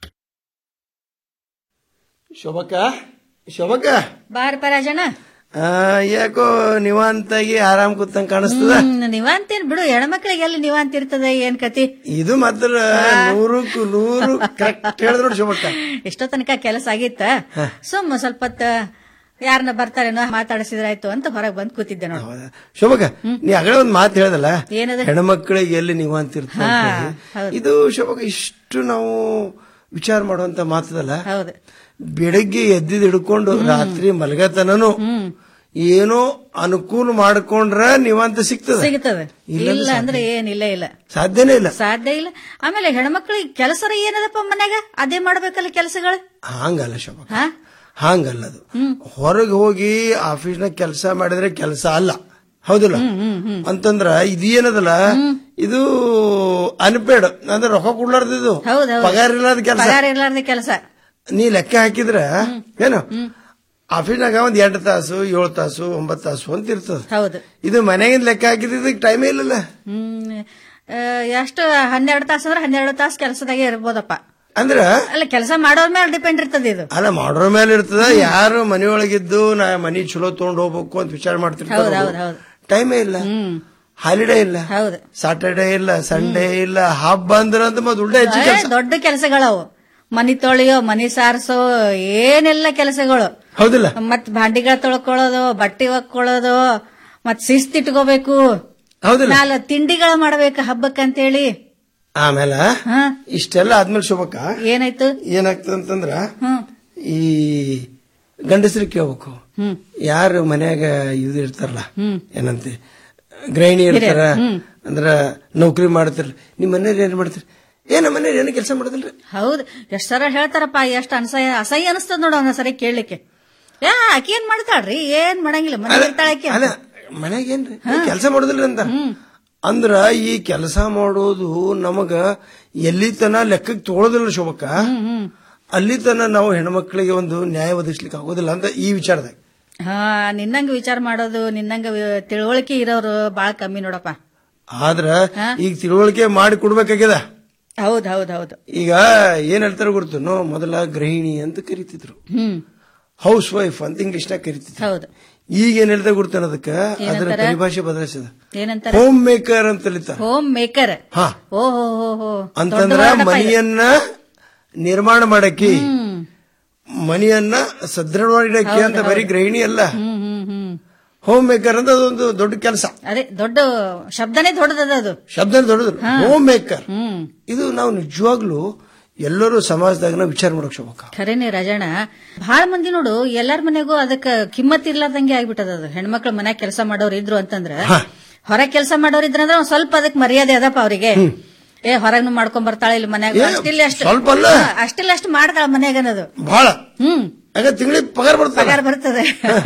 Speaker 14: ಶೋಭಕ್ಕ ಶೋಭಕ್ಕ
Speaker 17: ಬಾರಪ್ಪ ರಾಜಣ್ಣ
Speaker 14: ಆ, ಯಾಕೋ ನಿವಾಂತಾಗಿ ಆರಾಮ್ ಕೂತಂಗ್ ಕಾಣಿಸ್ತದ
Speaker 17: ಹ್ಮ್, ನೀವಂತೇನ್ ಬಿಡು ಹೆಣ್ಮಕ್ಳಿಗೆ ಎಲ್ಲಿ ನೀವಂತ ಇರ್ತದೆ ಏನ್ ಕತಿ
Speaker 14: ಇದು ಮಾತ್ರ ನೂರಕ್ಕೂ ನೂರು ಕರೆಕ್ಟ್ ಹೇಳಿದ್ರು ನೋಡಿ ಶೋಭಕ್ಕ
Speaker 17: ಎಷ್ಟೋ ತನಕ ಕೆಲಸ ಆಗಿತ್ತ ಸುಮ್ಮ ಸ್ವಲ್ಪ ಹೊತ್ತ ಯಾರನ್ನ ಬರ್ತಾರೇನೋ ಮಾತಾಡಿಸಿದ್ರಾಯ್ತು ಅಂತ ಹೊರಗ್ ಬಂದ್ ಕೂತಿದ್ದೆ ನೋಡು
Speaker 14: ಶೋಭಕ್ಕ ನೀ ಆಗಲೇ ಒಂದ್ ಮಾತು ಹೇಳ್ದಲ್ಲ
Speaker 17: ಏನದು?
Speaker 14: ಹೆಣ್ಮಕ್ಳಿಗೆ ಎಲ್ಲಿ ನಿವಾಂತ ಇರ್ತದೆ
Speaker 17: ಹಾ,
Speaker 14: ಅಂತ ಹೇಳಿ.
Speaker 17: ಹೌದು.
Speaker 14: ಇದು ಶೋಭಕ್ಕ ಇಷ್ಟು ನಾವು ವಿಚಾರ ಮಾಡುವಂತ ಮಾತದಲ್ಲ
Speaker 17: ಹೌದು
Speaker 14: ಬೆಳಗ್ಗೆ ಎದ್ದಿದ್ ಹಿಡ್ಕೊಂಡು ರಾತ್ರಿ ಮಲಗತನನು ಏನೋ ಅನುಕೂಲ ಮಾಡ್ಕೊಂಡ್ರ ನಿವಾಂತ ಸಿಗ್ತದೆ
Speaker 17: ಸಿಗ್ತದೆ
Speaker 14: ಇಲ್ಲ
Speaker 17: ಇಲ್ಲ ಅಂದ್ರೆ ಏನಿಲ್ಲ ಇಲ್ಲ
Speaker 14: ಸಾಧ್ಯನೇ ಇಲ್ಲ
Speaker 17: ಸಾಧ್ಯ ಇಲ್ಲ ಆಮೇಲೆ ಹೆಣ್ಮಕ್ಳಿಗೆ ಕೆಲಸರ ಏನದಪ್ಪ ಮನ್ಯಾಗ ಅದೇ ಮಾಡ್ಬೇಕಲ್ಲ ಕೆಲಸಗಳು
Speaker 14: ಹಂಗಲ್ಲ ಶೋಭಕ್ಕ
Speaker 17: ಹಾ
Speaker 14: ಹಂಗಲ್ಲ ಅದು ಹೊರಗೆ ಹೋಗಿ ಆಫೀಸ್ನಾಗ ಕೆಲಸ ಮಾಡಿದ್ರೆ ಕೆಲಸ ಅಲ್ಲ ಹೌದಿಲ್ಲ ಅಂತಂದ್ರ ಇದೇನದಲ್ಲ ಇದು ಅನ್ಪೇಡ್ ಅಂದ್ರೆ ರೊಕ್ಕ ಕೊಡ್ಲಾರ್ದಿದು
Speaker 17: ಹೌದೌದು
Speaker 14: ಪಗಾರ ಇಲ್ಲದ ಕೆಲಸ
Speaker 17: ಪಗಾರ ಇರ್ಲಾರ್ದ ಕೆಲಸ
Speaker 14: ನೀ ಲೆಕ್ಕ ಹಾಕಿದ್ರ ಏನು ಆಫೀಸ್ನಾಗ ಒಂದ್ ಎಂಟು ತಾಸು ಏಳು ತಾಸು ಒಂಬತ್ತು ತಾಸು ಅಂತ ಇರ್ತದ
Speaker 17: ಹೌದು
Speaker 14: ಇದು ಮನೆಗಿಂದ ಲೆಕ್ಕ ಹಾಕಿದ್ರೆ ಟೈಮೇ ಇಲ್ಲಲ್ಲ
Speaker 17: ಹ್ಮ್ ಆ, ಎಷ್ಟು ಹನ್ನೆರಡು ತಾಸು ಅಂದ್ರೆ ಹನ್ನೆರಡು ತಾಸು ಕೆಲಸದಾಗೆ ಇರ್ಬೋದಪ್ಪ
Speaker 14: ಅಂದ್ರ
Speaker 17: ಅಲ್ಲ ಕೆಲಸ ಮಾಡೋರ್ ಮೇಲೆ ಡಿಪೆಂಡ್ ಇರ್ತದೆ ಇದು
Speaker 14: ಅಲ್ಲ ಮಾಡೋರ್ ಮೇಲೆ ಇರ್ತದ ಯಾರು ಮನೆಯೊಳಗಿದ್ದು ನಾ ಮನಿ ಚಲೋ ತಗೊಂಡ್ ಹೋಗ್ಬೇಕು ಅಂತ ವಿಚಾರ
Speaker 17: ಹೌದು ಹೌದು
Speaker 14: ಮಾಡ್ತಿರ್ತಾರ
Speaker 17: ಹೌದು
Speaker 14: ಟೈಮೇ ಇಲ್ಲ ಹಾಲಿಡೇ ಇಲ್ಲ
Speaker 17: ಹೌದು
Speaker 14: ಸಾಟರ್ಡೇ ಇಲ್ಲ ಸಂಡೇ ಇಲ್ಲ ಹಬ್ಬ ಅಂದ್ರೆ ಅಂತ ಮತ್ತೆ ಉಲ್ಟಾ ಹೆಚ್ಚು
Speaker 17: ಏ,
Speaker 14: ಕೆಲಸ
Speaker 17: ದೊಡ್ಡ ಕೆಲಸಗಳವು ಮನಿ ತೊಳೆಯೋ ಮನಿ ಸಾರಿಸೋ ಏನೆಲ್ಲ ಕೆಲಸಗಳು
Speaker 14: ಹೌದಿಲ್ಲ
Speaker 17: ಮತ್ ಭಾಂಡಿಗಳ ತೊಳ್ಕೊಳ್ಳೋದು ಬಟ್ಟೆ ಒಕ್ಕೊಳ್ಳೋದು ಮತ್ ಶಿಸ್ತಿಟ್ಕೋಬೇಕು
Speaker 14: ಹೌದಿಲ್ಲ
Speaker 17: ನಾಲ್ ತಿಂಡಿಗಳ ಮಾಡ್ಬೇಕು ಹಬ್ಬಕ್ಕಂತೇಳಿ
Speaker 14: ಆಮೇಲೆ
Speaker 17: ಹಾ
Speaker 14: ಇಷ್ಟೆಲ್ಲ ಆದ್ಮೇಲೆ ಶುಭಕ್ಕ
Speaker 17: ಏನಾಯ್ತು
Speaker 14: ಏನಾಗ್ತದ ಅಂತಂದ್ರ
Speaker 17: ಹ್ಮ್
Speaker 14: ಈ ಗಂಡಸರಿಗೆ ಕೇಳ್ಬೇಕು
Speaker 17: ಹ್ಮ್
Speaker 14: ಯಾರು ಮನ್ಯಾಗ ಇದು ಇರ್ತಾರಲ್ಲ
Speaker 17: ಹ್ಮ್
Speaker 14: ಏನಂತೆ ಗೃಹಿಣಿ ಇರ್ತಾರ
Speaker 17: ಹಿರಿಯರು, ಹ್ಮ್.
Speaker 14: ಅಂದ್ರ ನೌಕರಿ ಮಾಡ್ತಾರ ನಿಮ್ ಮನೇಲಿ ಏನ್ ಮಾಡ್ತೀರಿ ಏ ನಮ್ಮ ಮನೇಲಿ ಏನು ಕೆಲಸ ಮಾಡೋದಿಲ್ರಿ
Speaker 17: ಹೌದು ಎಷ್ಟ್ ಸರ ಹೇಳ್ತಾರಪ್ಪ ಎಷ್ಟ್ ಅನ್ಸಯ ಅಸಹ್ಯ ಅನಿಸ್ತದ ನೋಡ ಒಂದ್ ಸರಿ ಕೇಳಲಿಕ್ಕೆ ಯಾ ಆಕಿ ಏನ್ ಮಾಡ್ತಾಳ್ರಿ ಏನ್ ಮಾಡಂಗಿಲ್ಲ ಮನೆ ಇರ್ತಾಳ ಆಕಿ
Speaker 14: ಅಲ್ಲ ಮನ್ಯಾಗ ಏನ್ರಿ ಕೆಲಸ ಮಾಡೋದಿಲ್ರಿ ಅಂತ ಅಂದ್ರ ಈ ಕೆಲಸ ಮಾಡೋದು ನಮಗ ಎಲ್ಲಿ ತನ ಲೆಕ್ಕಕ್ಕೆ ತಗೊಳ್ಳೋದಿಲ್ಲ ಶೋಭಕ್ಕ ಅಲ್ಲಿ ತನ ನಾವು ಹೆಣ್ಮಕ್ಳಿಗೆ ಒಂದು ನ್ಯಾಯ ಒದಗಿಸ್ಲಿಕ್ಕೆ ಆಗೋದಿಲ್ಲ ಅಂತ ಈ ವಿಚಾರದಾಗ
Speaker 17: ಹಾ ನಿನ್ನಂಗ ವಿಚಾರ ಮಾಡೋದು ನಿನ್ನಂಗ ವಿ- ತಿಳುವಳಿಕೆ ಇರೋರು ಬಾಳ ಕಮ್ಮಿ ನೋಡಪ್ಪ
Speaker 14: ಆದ್ರ ಈಗ ತಿಳುವಳಿಕೆ ಮಾಡಿ ಕೊಡ್ಬೇಕಾಗ್ಯದ
Speaker 17: ಹೌದ್ ಹೌದ್ ಹೌದು
Speaker 14: ಈಗ ಏನ್ ಹೇಳ್ತಾರ ಗೊತ್ತೇನೋ ಮೊದಲ ಗೃಹಿಣಿ ಅಂತ ಕರಿತಿದ್ರು
Speaker 17: ಹ್ಮ್
Speaker 14: ಹೌಸ್ ವೈಫ್ ಅಂತ ಇಂಗ್ಲಿಷ್ನಾಗ ಕರಿತಿದ್ರು
Speaker 17: ಹೌದು
Speaker 14: ಈಗ ಏನ್ ಹೇಳ್ತಾರೆ ಗೊತ್ತೇನ ಅದಕ್ಕ ಅದರ
Speaker 17: ಏನಂತಾರ?
Speaker 14: ಪರಿಭಾಷೆ ಬದಲಾಯಿಸದ
Speaker 17: ಏನಂತಾರ
Speaker 14: ಹೋಮ್ ಮೇಕರ್ ಅಂತ ಕಲಿತಾರ
Speaker 17: ಹೋಮ್ ಮೇಕರ್
Speaker 14: ಹಾ
Speaker 17: ಓ ಹೋ ಹೋ ಹೋ
Speaker 14: ಅಂತಂದ್ರ ಮನೆಯನ್ನ ನಿರ್ಮಾಣ ಮಾಡಕ್ಕೆ ಮನೆಯನ್ನ ಸದೃಢವಾಗಿಡಕ್ಕೆ ಅಂತ ಬರೀ ಗೃಹಿಣಿ ಅಲ್ಲ
Speaker 17: ಹ್ಮ್ ಹ್ಮ್ ಹ್ಮ್
Speaker 14: ಹೋಮ್ ಮೇಕರ್ ಅಂತ ಅದೊಂದು ದೊಡ್ಡ ಕೆಲಸ
Speaker 17: ಅದೇ ದೊಡ್ಡ ಶಬ್ದನೇ ದೊಡ್ಡದದ ಅದು
Speaker 14: ಶಬ್ದ ದೊಡ್ಡದು ಹೋಮ್ ಮೇಕರ್
Speaker 17: ಹ್ಮ್
Speaker 14: ಇದು ನಾವು ನಿಜವಾಗ್ಲೂ ಎಲ್ಲರೂ ಸಮಾಜದಾಗ ನಾವು ವಿಚಾರ ಮಾಡಕ್ ಶೋಭಕ್ಕ
Speaker 17: ಖರೇನೆ ರಾಜಣ್ಣ ಬಹಳ ಮಂದಿ ನೋಡು ಎಲ್ಲಾರ ಮನೆಗೂ ಅದಕ್ಕ ಕಿಮ್ಮತ್ ಇರ್ಲಾರ್ದಂಗೆ ಆಗ್ಬಿಟ್ಟದ ಅದು ಹೆಣ್ಮಕ್ಳು ಮನ್ಯಾಗ ಕೆಲಸ ಮಾಡೋರು ಇದ್ರು ಅಂತಂದ್ರ ಹೊರ ಕೆಲಸ ಮಾಡೋರು ಇದ್ರಂದ್ರ ಒಂದ್ ಸ್ವಲ್ಪ ಅದಕ್ ಮರ್ಯಾದೆ ಅದಪ್ಪ ಅವರಿಗೆ ಏ ಹೊರಗ್ನು ಮಾಡ್ಕೊಂಡ್ ಬರ್ತಾಳೆ ಇಲ್ಲಿ ಮನ್ಯಾಗ
Speaker 14: ಏ,
Speaker 17: ಅಷ್ಟಿಲ್ಲ ಅಷ್ಟು
Speaker 14: ಸ್ವಲ್ಪ ಅಲ್ಲ.
Speaker 17: ಹಾ, ಅಷ್ಟಿಲ್ಲ ಅಷ್ಟು ಮಾಡ್ತಾಳ ಮನ್ಯಾಗ ಅನ್ನೋದು
Speaker 14: ಬಹಳ
Speaker 17: ಹ್ಮ್
Speaker 14: ಆಗ ತಿಂಗಳಿಗೆ ಪಗಾರ ಬರ್ತದೆ
Speaker 17: ಪಗಾರ ಬರ್ತದೆ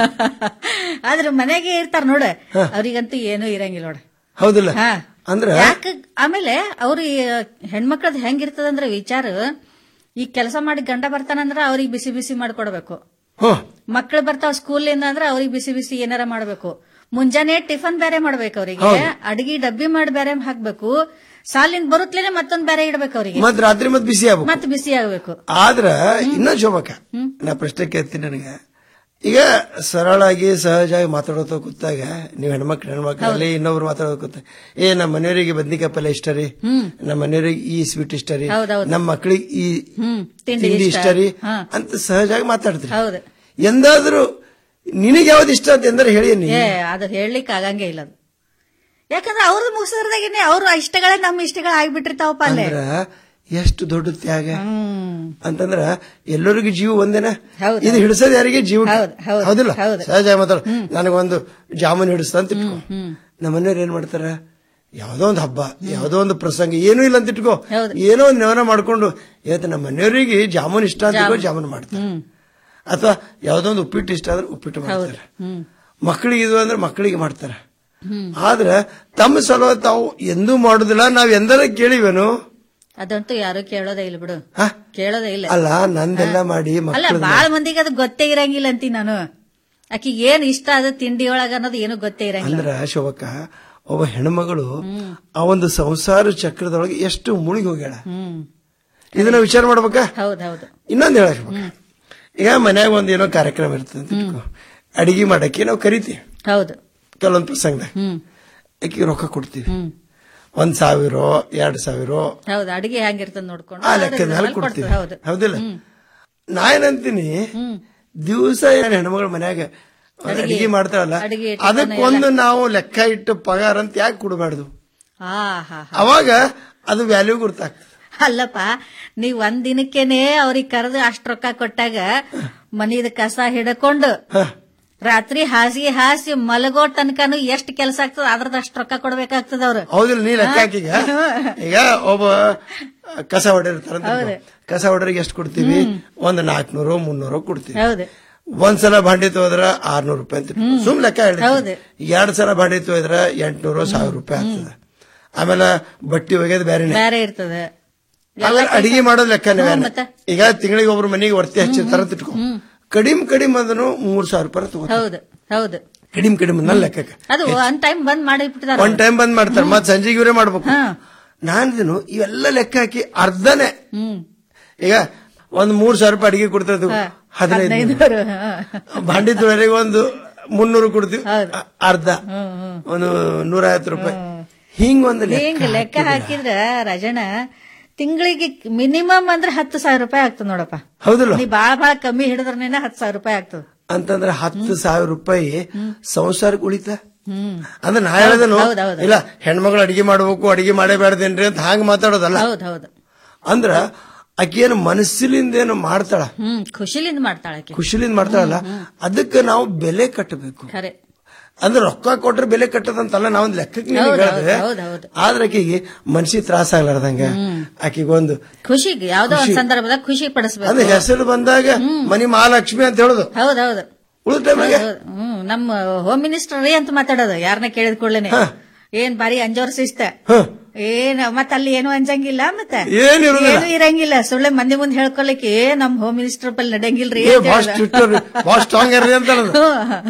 Speaker 17: ಆದ್ರೆ ಮನೆಗೆ ಇರ್ತಾರ ನೋಡ ಅವ್ರಿಗಂತೂ ಏನೂ ಇರಂಗಿಲ್ಲ ನೋಡ
Speaker 14: ಹೌದಿಲ್ಲ
Speaker 17: ಹಾ
Speaker 14: ಅಂದ್ರ
Speaker 17: ಯಾಕ ಆಮೇಲೆ ಅವ್ರ ಹೆಣ್ಮಕ್ಳದ್ ಹೆಂಗಿರ್ತದಂದ್ರ ವಿಚಾರ ಈ ಕೆಲಸ ಮಾಡಿ ಗಂಡ ಬರ್ತಾನಂದ್ರ ಅವ್ರಿಗೆ ಬಿಸಿ ಬಿಸಿ ಮಾಡ್ಕೊಡ್ಬೇಕು
Speaker 14: ಹ್ಮ್
Speaker 17: ಮಕ್ಳು ಬರ್ತಾವ ಸ್ಕೂಲಿಂದ ಅಂದ್ರ ಅವ್ರಿಗೆ ಬಿಸಿ ಬಿಸಿ ಏನಾರ ಮಾಡ್ಬೇಕು ಮುಂಜಾನೆ ಟಿಫನ್ ಬೇರೆ ಮಾಡ್ಬೇಕು ಅವರಿಗೆ
Speaker 14: ಹೌದು.
Speaker 17: ಅಡಿಗೆ ಡಬ್ಬಿ ಮಾಡಿ ಬೇರೆ ಹಾಕ್ಬೇಕು ಸಾಲಿಂದ ಬರುತ್ತಲೇನೆ ಮತ್ತೊಂದ್ ಬೇರೆ ಇಡ್ಬೇಕು ಅವರಿಗೆ
Speaker 14: ಮತ್ ರಾತ್ರಿ ಮತ್ ಬಿಸಿ ಆಗ್ಬೇಕು
Speaker 17: ಮತ್ ಬಿಸಿ ಆಗ್ಬೇಕು
Speaker 14: ಆದ್ರ ಇನ್ನೊಂದ್ ಶೋಭಕ್ಕ ನಾ ಪ್ರಶ್ನೆ ಕೇಳ್ತೀನಿ ನನಗೆ ಈಗ ಸರಳಾಗಿ ಸಹಜವಾಗಿ ಮಾತಾಡೋತ ಕೂತಾಗ ನೀವು ಹೆಣ್ಮಕ್ಳು ಹೆಣ್ಮಕ್ಳಲ್ಲಿ ಇನ್ನೊಬ್ರು ಮಾತಾಡೋದು ಕೂತ ಏ ನಮ್ಮ ಮನೆಯವರಿಗೆ ಬದ್ನಿಕಾಯಿ ಪಲ್ಯ ಇಷ್ಟ ರೀ ನಮ್ಮ ಮನೆಯವರಿಗೆ ಈ ಸ್ವೀಟ್ ಇಷ್ಟ ರೀ
Speaker 17: ಹೌದೌದು.
Speaker 14: ನಮ್ಮ ಮಕ್ಳಿಗೆ ಈ
Speaker 17: ಹ್ಮ್ ತಿಂಡಿ
Speaker 14: ತಿಂಡಿ
Speaker 17: ಇಷ್ಟ.
Speaker 14: ಇಷ್ಟ ರೀ
Speaker 17: ಹಾ.
Speaker 14: ಅಂತ ಸಹಜವಾಗಿ ಮಾತಾಡ್ತೀರಿ
Speaker 17: ಹೌದು
Speaker 14: ಎಂದಾದ್ರೂ ನಿನಗೆ ಯಾವ್ದು ಇಷ್ಟ ಅಂತ ಎಂದ್ರೆ ಹೇಳಿ ನೀ
Speaker 17: ಏ ಅದು ಹೇಳಲಿಕ್ಕೆ ಆಗಂಗೆ ಇಲ್ಲ ಅದು ಯಾಕಂದ್ರೆ ಅವ್ರದ್ದು ಮುಗಿಸೋದ್ರಾಗೇನೆ ಅವ್ರ ಇಷ್ಟಗಳೇ ನಮ್ಮ ಇಷ್ಟಗಳು ಆಗ್ಬಿಟ್ಟಿರ್ತಾವಪ್ಪ ಅಲ್ಲೇ
Speaker 14: ಅಂದ್ರ ಎಷ್ಟು ದೊಡ್ಡ ತ್ಯಾಗ ಅಂತಂದ್ರ ಎಲ್ಲರಿಗೂ ಜೀವ ಒಂದೇನ ಇದು ಹಿಡಿಸೋದು ಯಾರಿಗೆ ಜೀವ ಹೌದಿಲ್ಲ ಸಹಜ ಮಾತಾಡ ನನಗೊಂದು ಜಾಮೂನ್ ಹಿಡಿಸ್ತ ಅಂತ ಇಟ್ಕೋ ನಮ್ಮ ಮನೆಯವ್ರು ಏನ್ ಮಾಡ್ತಾರ ಯಾವ್ದೋ ಒಂದು ಹಬ್ಬ ಯಾವ್ದೋ ಒಂದು ಪ್ರಸಂಗ ಏನೂ ಇಲ್ಲ ಅಂತ ಇಟ್ಕೋ ಏನೋ ಒಂದು ನೆವನ ಮಾಡ್ಕೊಂಡು ಇವತ್ತು ನಮ್ಮ ಮನೆಯವರಿಗೆ ಜಾಮೂನ್ ಇಷ್ಟ ಅಂತ ಇಟ್ಕೋ ಜಾಮೂನ್ ಮಾಡ್ತಾರೆ ಅಥವಾ ಯಾವ್ದೋ ಒಂದು ಉಪ್ಪಿಟ್ಟು ಇಷ್ಟ ಅಂದ್ರೆ ಉಪ್ಪಿಟ್ಟು ಮಾಡ್ತಾರೆ
Speaker 17: ಹ್ಮ್
Speaker 14: ಮಕ್ಕಳಿಗೆ ಇದು ಅಂದ್ರೆ ಮಕ್ಕಳಿಗೆ ಮಾಡ್ತಾರೆ ಆದ್ರ ತಮ್ಮ ಸಲುವಾಗಿ ತಾವು ಎಂದೂ ಮಾಡುದಿಲ್ಲ ನಾವ್ ಎಂದರ ಕೇಳಿವೇನು
Speaker 17: ಅದಂತೂ ಯಾರು ಕೇಳೋದೇ ಇಲ್ಲ ಬಿಡು ಕೇಳೋದೇ ಇಲ್ಲ
Speaker 14: ಅಲ್ಲ ನಂದೆಲ್ಲ ಮಾಡಿ
Speaker 17: ಅಲ್ಲ
Speaker 14: ಮಕ್ಕಳ
Speaker 17: ಬಾಳ ಮಂದಿಗೆ ಅದು ಗೊತ್ತೇ ಇರಂಗಿಲ್ಲ ಅಂತೀನಿ ನಾನು ಆಕಿಗೆ ಏನ್ ಇಷ್ಟ ಅದ ತಿಂಡಿ ಒಳಗ ಅನ್ನೋದು ಏನು ಗೊತ್ತೇ ಇರಂಗಿಲ್ಲ
Speaker 14: ಅಂದ್ರ ಶೋಭಕ್ಕ ಒಬ್ಬ ಹೆಣ್ಮಗಳು ಆ ಒಂದು ಸಂಸಾರ ಚಕ್ರದೊಳಗೆ ಎಷ್ಟು ಮುಳುಗಿ ಹೋಗ್ಯಾಳ
Speaker 17: ಹ್ಮ್
Speaker 14: ಇದನ್ನ ವಿಚಾರ ಮಾಡ್ಬೇಕಾ
Speaker 17: ಹೌದ್ ಹೌದು
Speaker 14: ಇನ್ನೊಂದ್ ಹೇಳಕ್ ಈಗ ಮನ್ಯಾಗ ಒಂದ್ ಏನೋ ಕಾರ್ಯಕ್ರಮ ಇರ್ತದೆ ಅಂತ ಇಟ್ಕೋ. ಅಡಿಗೆ ಮಾಡಕ್ಕೆ ನಾವು ಕರಿತೀವಿ
Speaker 17: ಹೌದು
Speaker 14: ಕೆಲವೊಂದ್ ಪ್ರಸಂಗದಾಗ
Speaker 17: ಹ್ಮ್
Speaker 14: ಆಕಿಗೆ ರೊಕ್ಕ ಕೊಡ್ತೀವಿ ಒಂದ್ ಸಾವಿರ ಎರಡ್ ಸಾವಿರ
Speaker 17: ಹೌದು ಅಡಿಗೆ ಹೆಂಗಿರ್ತದ ನೋಡ್ಕೊಂಡು
Speaker 14: ಆ
Speaker 17: ಅದ್ರ
Speaker 14: ಲೆಕ್ಕದ ಮೇಲೆ
Speaker 17: ಮೇಲೆ
Speaker 14: ಕೊಡ್ತೀವಿ
Speaker 17: ಕೊಡ್ತೀವಿ, ಹೌದು
Speaker 14: ಹೌದಿಲ್ಲ ನಾ ಏನಂತೀನಿ ದಿವಸ ಏನ್ ಹೆಣ್ಮಗಳ ಮನ್ಯಾಗ
Speaker 17: ಅಡಿಗೆ-
Speaker 14: ಅಡಿಗೆ ಮಾಡ್ತಾಳಲ್ಲ
Speaker 17: ಅಡಿಗೆ ಇಟ್ಟು
Speaker 14: ಅದಕ್ಕೊಂದು ನಾವು ಲೆಕ್ಕ ಇಟ್ಟು ಪಗಾರ ಅಂತ ಯಾಕೆ ಕೊಡಬಾರ್ದು
Speaker 17: ಆ ಹಾ ಹಾ
Speaker 14: ಅವಾಗ ಅದು ವ್ಯಾಲ್ಯೂ ಗೊತ್ತಾಗ್ತದೆ
Speaker 17: ಅಲ್ಲಪ್ಪ ನೀವ್ ಒಂದ್ ದಿನಕ್ಕೇನೆ ಅವ್ರಿಗೆ ಕರೆದು ಅಷ್ಟ್ ರೊಕ್ಕ ಕೊಟ್ಟಾಗ ಮನಿದ ಕಸ ಹಿಡ್ಕೊಂಡು ರಾತ್ರಿ ಹಾಸಿಗೆ ಹಾಸಿ ಮಲಗೋ ತನಕನು ಎಷ್ಟ್ ಕೆಲಸ ಆಗ್ತದ ಅದ್ರದ್ದು ಅಷ್ಟ್ ರೊಕ್ಕ ಕೊಡ್ಬೇಕಾಗ್ತದ ಅವ್ರು
Speaker 14: ಹೌದಿಲ್ಲ ನೀ ಲೆಕ್ಕ ಹಾಕೀಗ ಈಗ ಒಬ್ಬ ಕಸ ಹೊಡೆದಿರ್ತಾರ
Speaker 17: ಹೌದು.
Speaker 14: ಕಸ ಹೊಡೆರಿಗೆ ಎಷ್ಟು ಕೊಡ್ತೀವಿ ಒಂದು ನಾಲ್ಕನೂರು ಮುನ್ನೂರು ಕೊಡ್ತೀವಿ
Speaker 17: ಹೌದು
Speaker 14: ಒಂದ್ಸಲ ಭಾಂಡಿ ತೊದ್ರ ಆರ್ನೂರು ರೂಪಾಯಿ ಅಂತ ಇಟ್ಕೊ. ಸುಮ್ ಲೆಕ್ಕ
Speaker 17: ಹೌದು.
Speaker 14: ಹೇಳಿ ಎರಡ್ ಸಲ ಭಾಂಡಿ ತೊಯ್ದ್ರ ಎಂಟ್ನೂರು ಸಾವಿರ ರೂಪಾಯಿ ಆಗ್ತದೆ ಆಮೇಲೆ ಬಟ್ಟಿ ಒಗೆದ್ ಬೇರೆ
Speaker 17: ಬೇರೆ ಇರ್ತದ
Speaker 14: ಆಮೇಲೆ ಅಡಿಗೆ ಮಾಡೋದ್ ಲೆಕ್ಕನೇ
Speaker 17: ಹ್ಮ್,
Speaker 14: ಬೇರೆ
Speaker 17: ಮತ್ತೆ?
Speaker 14: ಈಗ ತಿಂಗಳಿಗೆ ಒಬ್ರು ಮನೆಗೆ ವರ್ತಿ ಹಚ್ಚಿರ್ತಾರ ಅಂತ ಇಟ್ಕೊ ಕಡಿಮ್ ಕಡಿಮ್ ಅಂದ್ರೂ ಮೂರ್ ಸಾವಿರ ರೂಪಾಯಿ ತಗೋ
Speaker 17: ಹೌದು ಹೌದು
Speaker 14: ಕಡಿಮ್ ಕಡಿಮ್ ನನ್ನ ಲೆಕ್ಕಕ್ಕೆ
Speaker 17: ಅದು ಒಂದ್ ಟೈಮ್ ಬಂದ್ ಮಾಡಿ ಬಿಟ್ಟಿದಾರ
Speaker 14: ಒಂದ್ ಟೈಮ್ ಬಂದ್ ಮಾಡ್ತಾರೆ ಮತ್ ಸಂಜೆಗೆ ಇವರೇ ಮಾಡ್ಬೇಕು ನಾನಿದನು ಇವೆಲ್ಲ ಲೆಕ್ಕ ಹಾಕಿ ಅರ್ಧನೇ
Speaker 17: ಹ್ಮ್
Speaker 14: ಈಗ ಒಂದ್ ಮೂರ್ ಸಾವಿರ ರೂಪಾಯಿ ಅಡಿಗೆ ಕೊಡ್ತಾ ಹದಿನೈದು
Speaker 17: ಹದಿನೈದು
Speaker 14: ಭಾಂಡಿ ತೊಳೆರಿಗೆ ಒಂದು ಮುನ್ನೂರು ಕೊಡ್ತೀವಿ ಅ- ಅರ್ಧ ಒಂದು ನೂರ ಐವತ್ತು ರೂಪಾಯಿ ಹಿಂಗ್ ಒಂದು
Speaker 17: ಹಿಂಗ್
Speaker 14: ಲೆಕ್ಕ
Speaker 17: ಲೆಕ್ಕ ಹಾಕಿದ್ರ ರಾಜಣ್ಣ ತಿಂಗಳಿಗೆ ಮಿನಿಮಮ್ ಅಂದ್ರೆ ಹತ್ತು ಸಾವಿರ ರೂಪಾಯಿ ಆಗ್ತದ ನೋಡಪ್ಪ
Speaker 14: ಹೌದಲ್ಲ
Speaker 17: ನೀ ಬಾಳ ಬಾಳ ಕಮ್ಮಿ ಹಿಡಿದ್ರನೇನ ಹತ್ತು ಸಾವಿರ ರೂಪಾಯಿ ಆಗ್ತದ
Speaker 14: ಅಂತಂದ್ರೆ ಹತ್ತು ಸಾವಿರ ರೂಪಾಯಿ ಸಂಸಾರಕ್ಕೆ ಉಳಿತ
Speaker 17: ಹ್ಮ್
Speaker 14: ಅಂದ್ರೆ ನಾ ಹೇಳದನು
Speaker 17: ಹೌದ್ ಹೌದ್
Speaker 14: ಇಲ್ಲ ಹೆಣ್ಮಗಳು ಅಡಿಗೆ ಮಾಡ್ಬೇಕು ಅಡಿಗೆ ಮಾಡೇಬೇಡ್ದೇನ್ರಿ ಅಂತ ಹಾಂಗ್ ಮಾತಾಡೋದಲ್ಲ
Speaker 17: ಹೌದ್ ಹೌದು
Speaker 14: ಅಂದ್ರ ಆಕೇನು ಮನಸ್ಸಿಲಿಂದ ಏನು ಮಾಡ್ತಾಳ
Speaker 17: ಹ್ಮ್ ಖುಷಿಲಿಂದ ಮಾಡ್ತಾಳೆ ಆಕಿ
Speaker 14: ಖುಷಿಲಿಂದ ಮಾಡ್ತಾಳಲ್ಲ ಅದಕ್ಕೆ ನಾವು ಬೆಲೆ ಕಟ್ಟಬೇಕು
Speaker 17: ಖರೆ
Speaker 14: ಅಂದ್ರೆ ರೊಕ್ಕ ಕೊಟ್ರೆ ಬೆಲೆ ಕಟ್ಟದಂತಲ್ಲ ನಾವೊಂದ್ ಲೆಕ್ಕಕ್ಕೆ ನಿನಗೆ
Speaker 17: ಹೌದ್
Speaker 14: ಹೇಳಿದ್ರೆ
Speaker 17: ಹೌದ್ ಹೌದ್
Speaker 14: ಆದ್ರೆ ಆಕಿಗೆ ಮನ್ಸಿಗೆ ತ್ರಾಸ ಆಗ್ಲಾರ್ದಂಗ ಆಕಿಗೆ ಒಂದು
Speaker 17: ಖುಷಿಗೆ ಯಾವ್ದೋ ಒಂದ್
Speaker 14: ಖುಷಿ.
Speaker 17: ಸಂದರ್ಭದಾಗ ಖುಷಿ
Speaker 14: ಅಂದ್ರೆ
Speaker 17: ಪಡಿಸ್ಬೇಕು
Speaker 14: ಹೆಸರು ಬಂದಾಗ ಮನಿ ಮಹಾಲಕ್ಷ್ಮಿ ಅಂತ ಹೇಳುದು
Speaker 17: ಹೌದ್ ಹೌದು
Speaker 14: ಉಳಿದ ಟೈಮ್ನಾಗ
Speaker 17: ಹೌದ್, ಹೌದ್. ಹ್ಮ್ ನಮ್ಮ ಹೋಮ್ ಮಿನಿಸ್ಟರ್ ರೀ ಅಂತ ಮಾತಾಡೋದು ಯಾರನ್ನ ಕೇಳಿದ ಕೂಡಲೇನೆ ಏನ್ ಬಾರಿ ಅಂಜೋರ್ ಶಿಸ್ತ ಏನ್ ಮತ್ತ ಅಲ್ಲಿ ಏನು ಅಂಜಂಗಿಲ್ಲ ಮತ್ತ
Speaker 14: ಏನ್ ಇರುದಿಲ್ಲ.
Speaker 17: ಏನು ಇರಂಗಿಲ್ಲ ಸುಳ್ಳೆ ಮಂದಿ ಮುಂದೆ ಹೇಳ್ಕೊಲಿಕ್ಕೆ ನಮ್ ಹೋಮ್ ಮಿನಿಸ್ಟರ್ ಪಲ್ಲಿ ನಡೆಯಂಗಿಲ್ರಿ
Speaker 14: ಏ,
Speaker 17: ಅಂತ
Speaker 14: ಭಾಳ
Speaker 17: ಹೇಳ್ದ.
Speaker 14: strict ಅವ್ರಿ, ಭಾಳ strong ಇರ್ರಿ ಅಂತ ಹೇಳೋದು.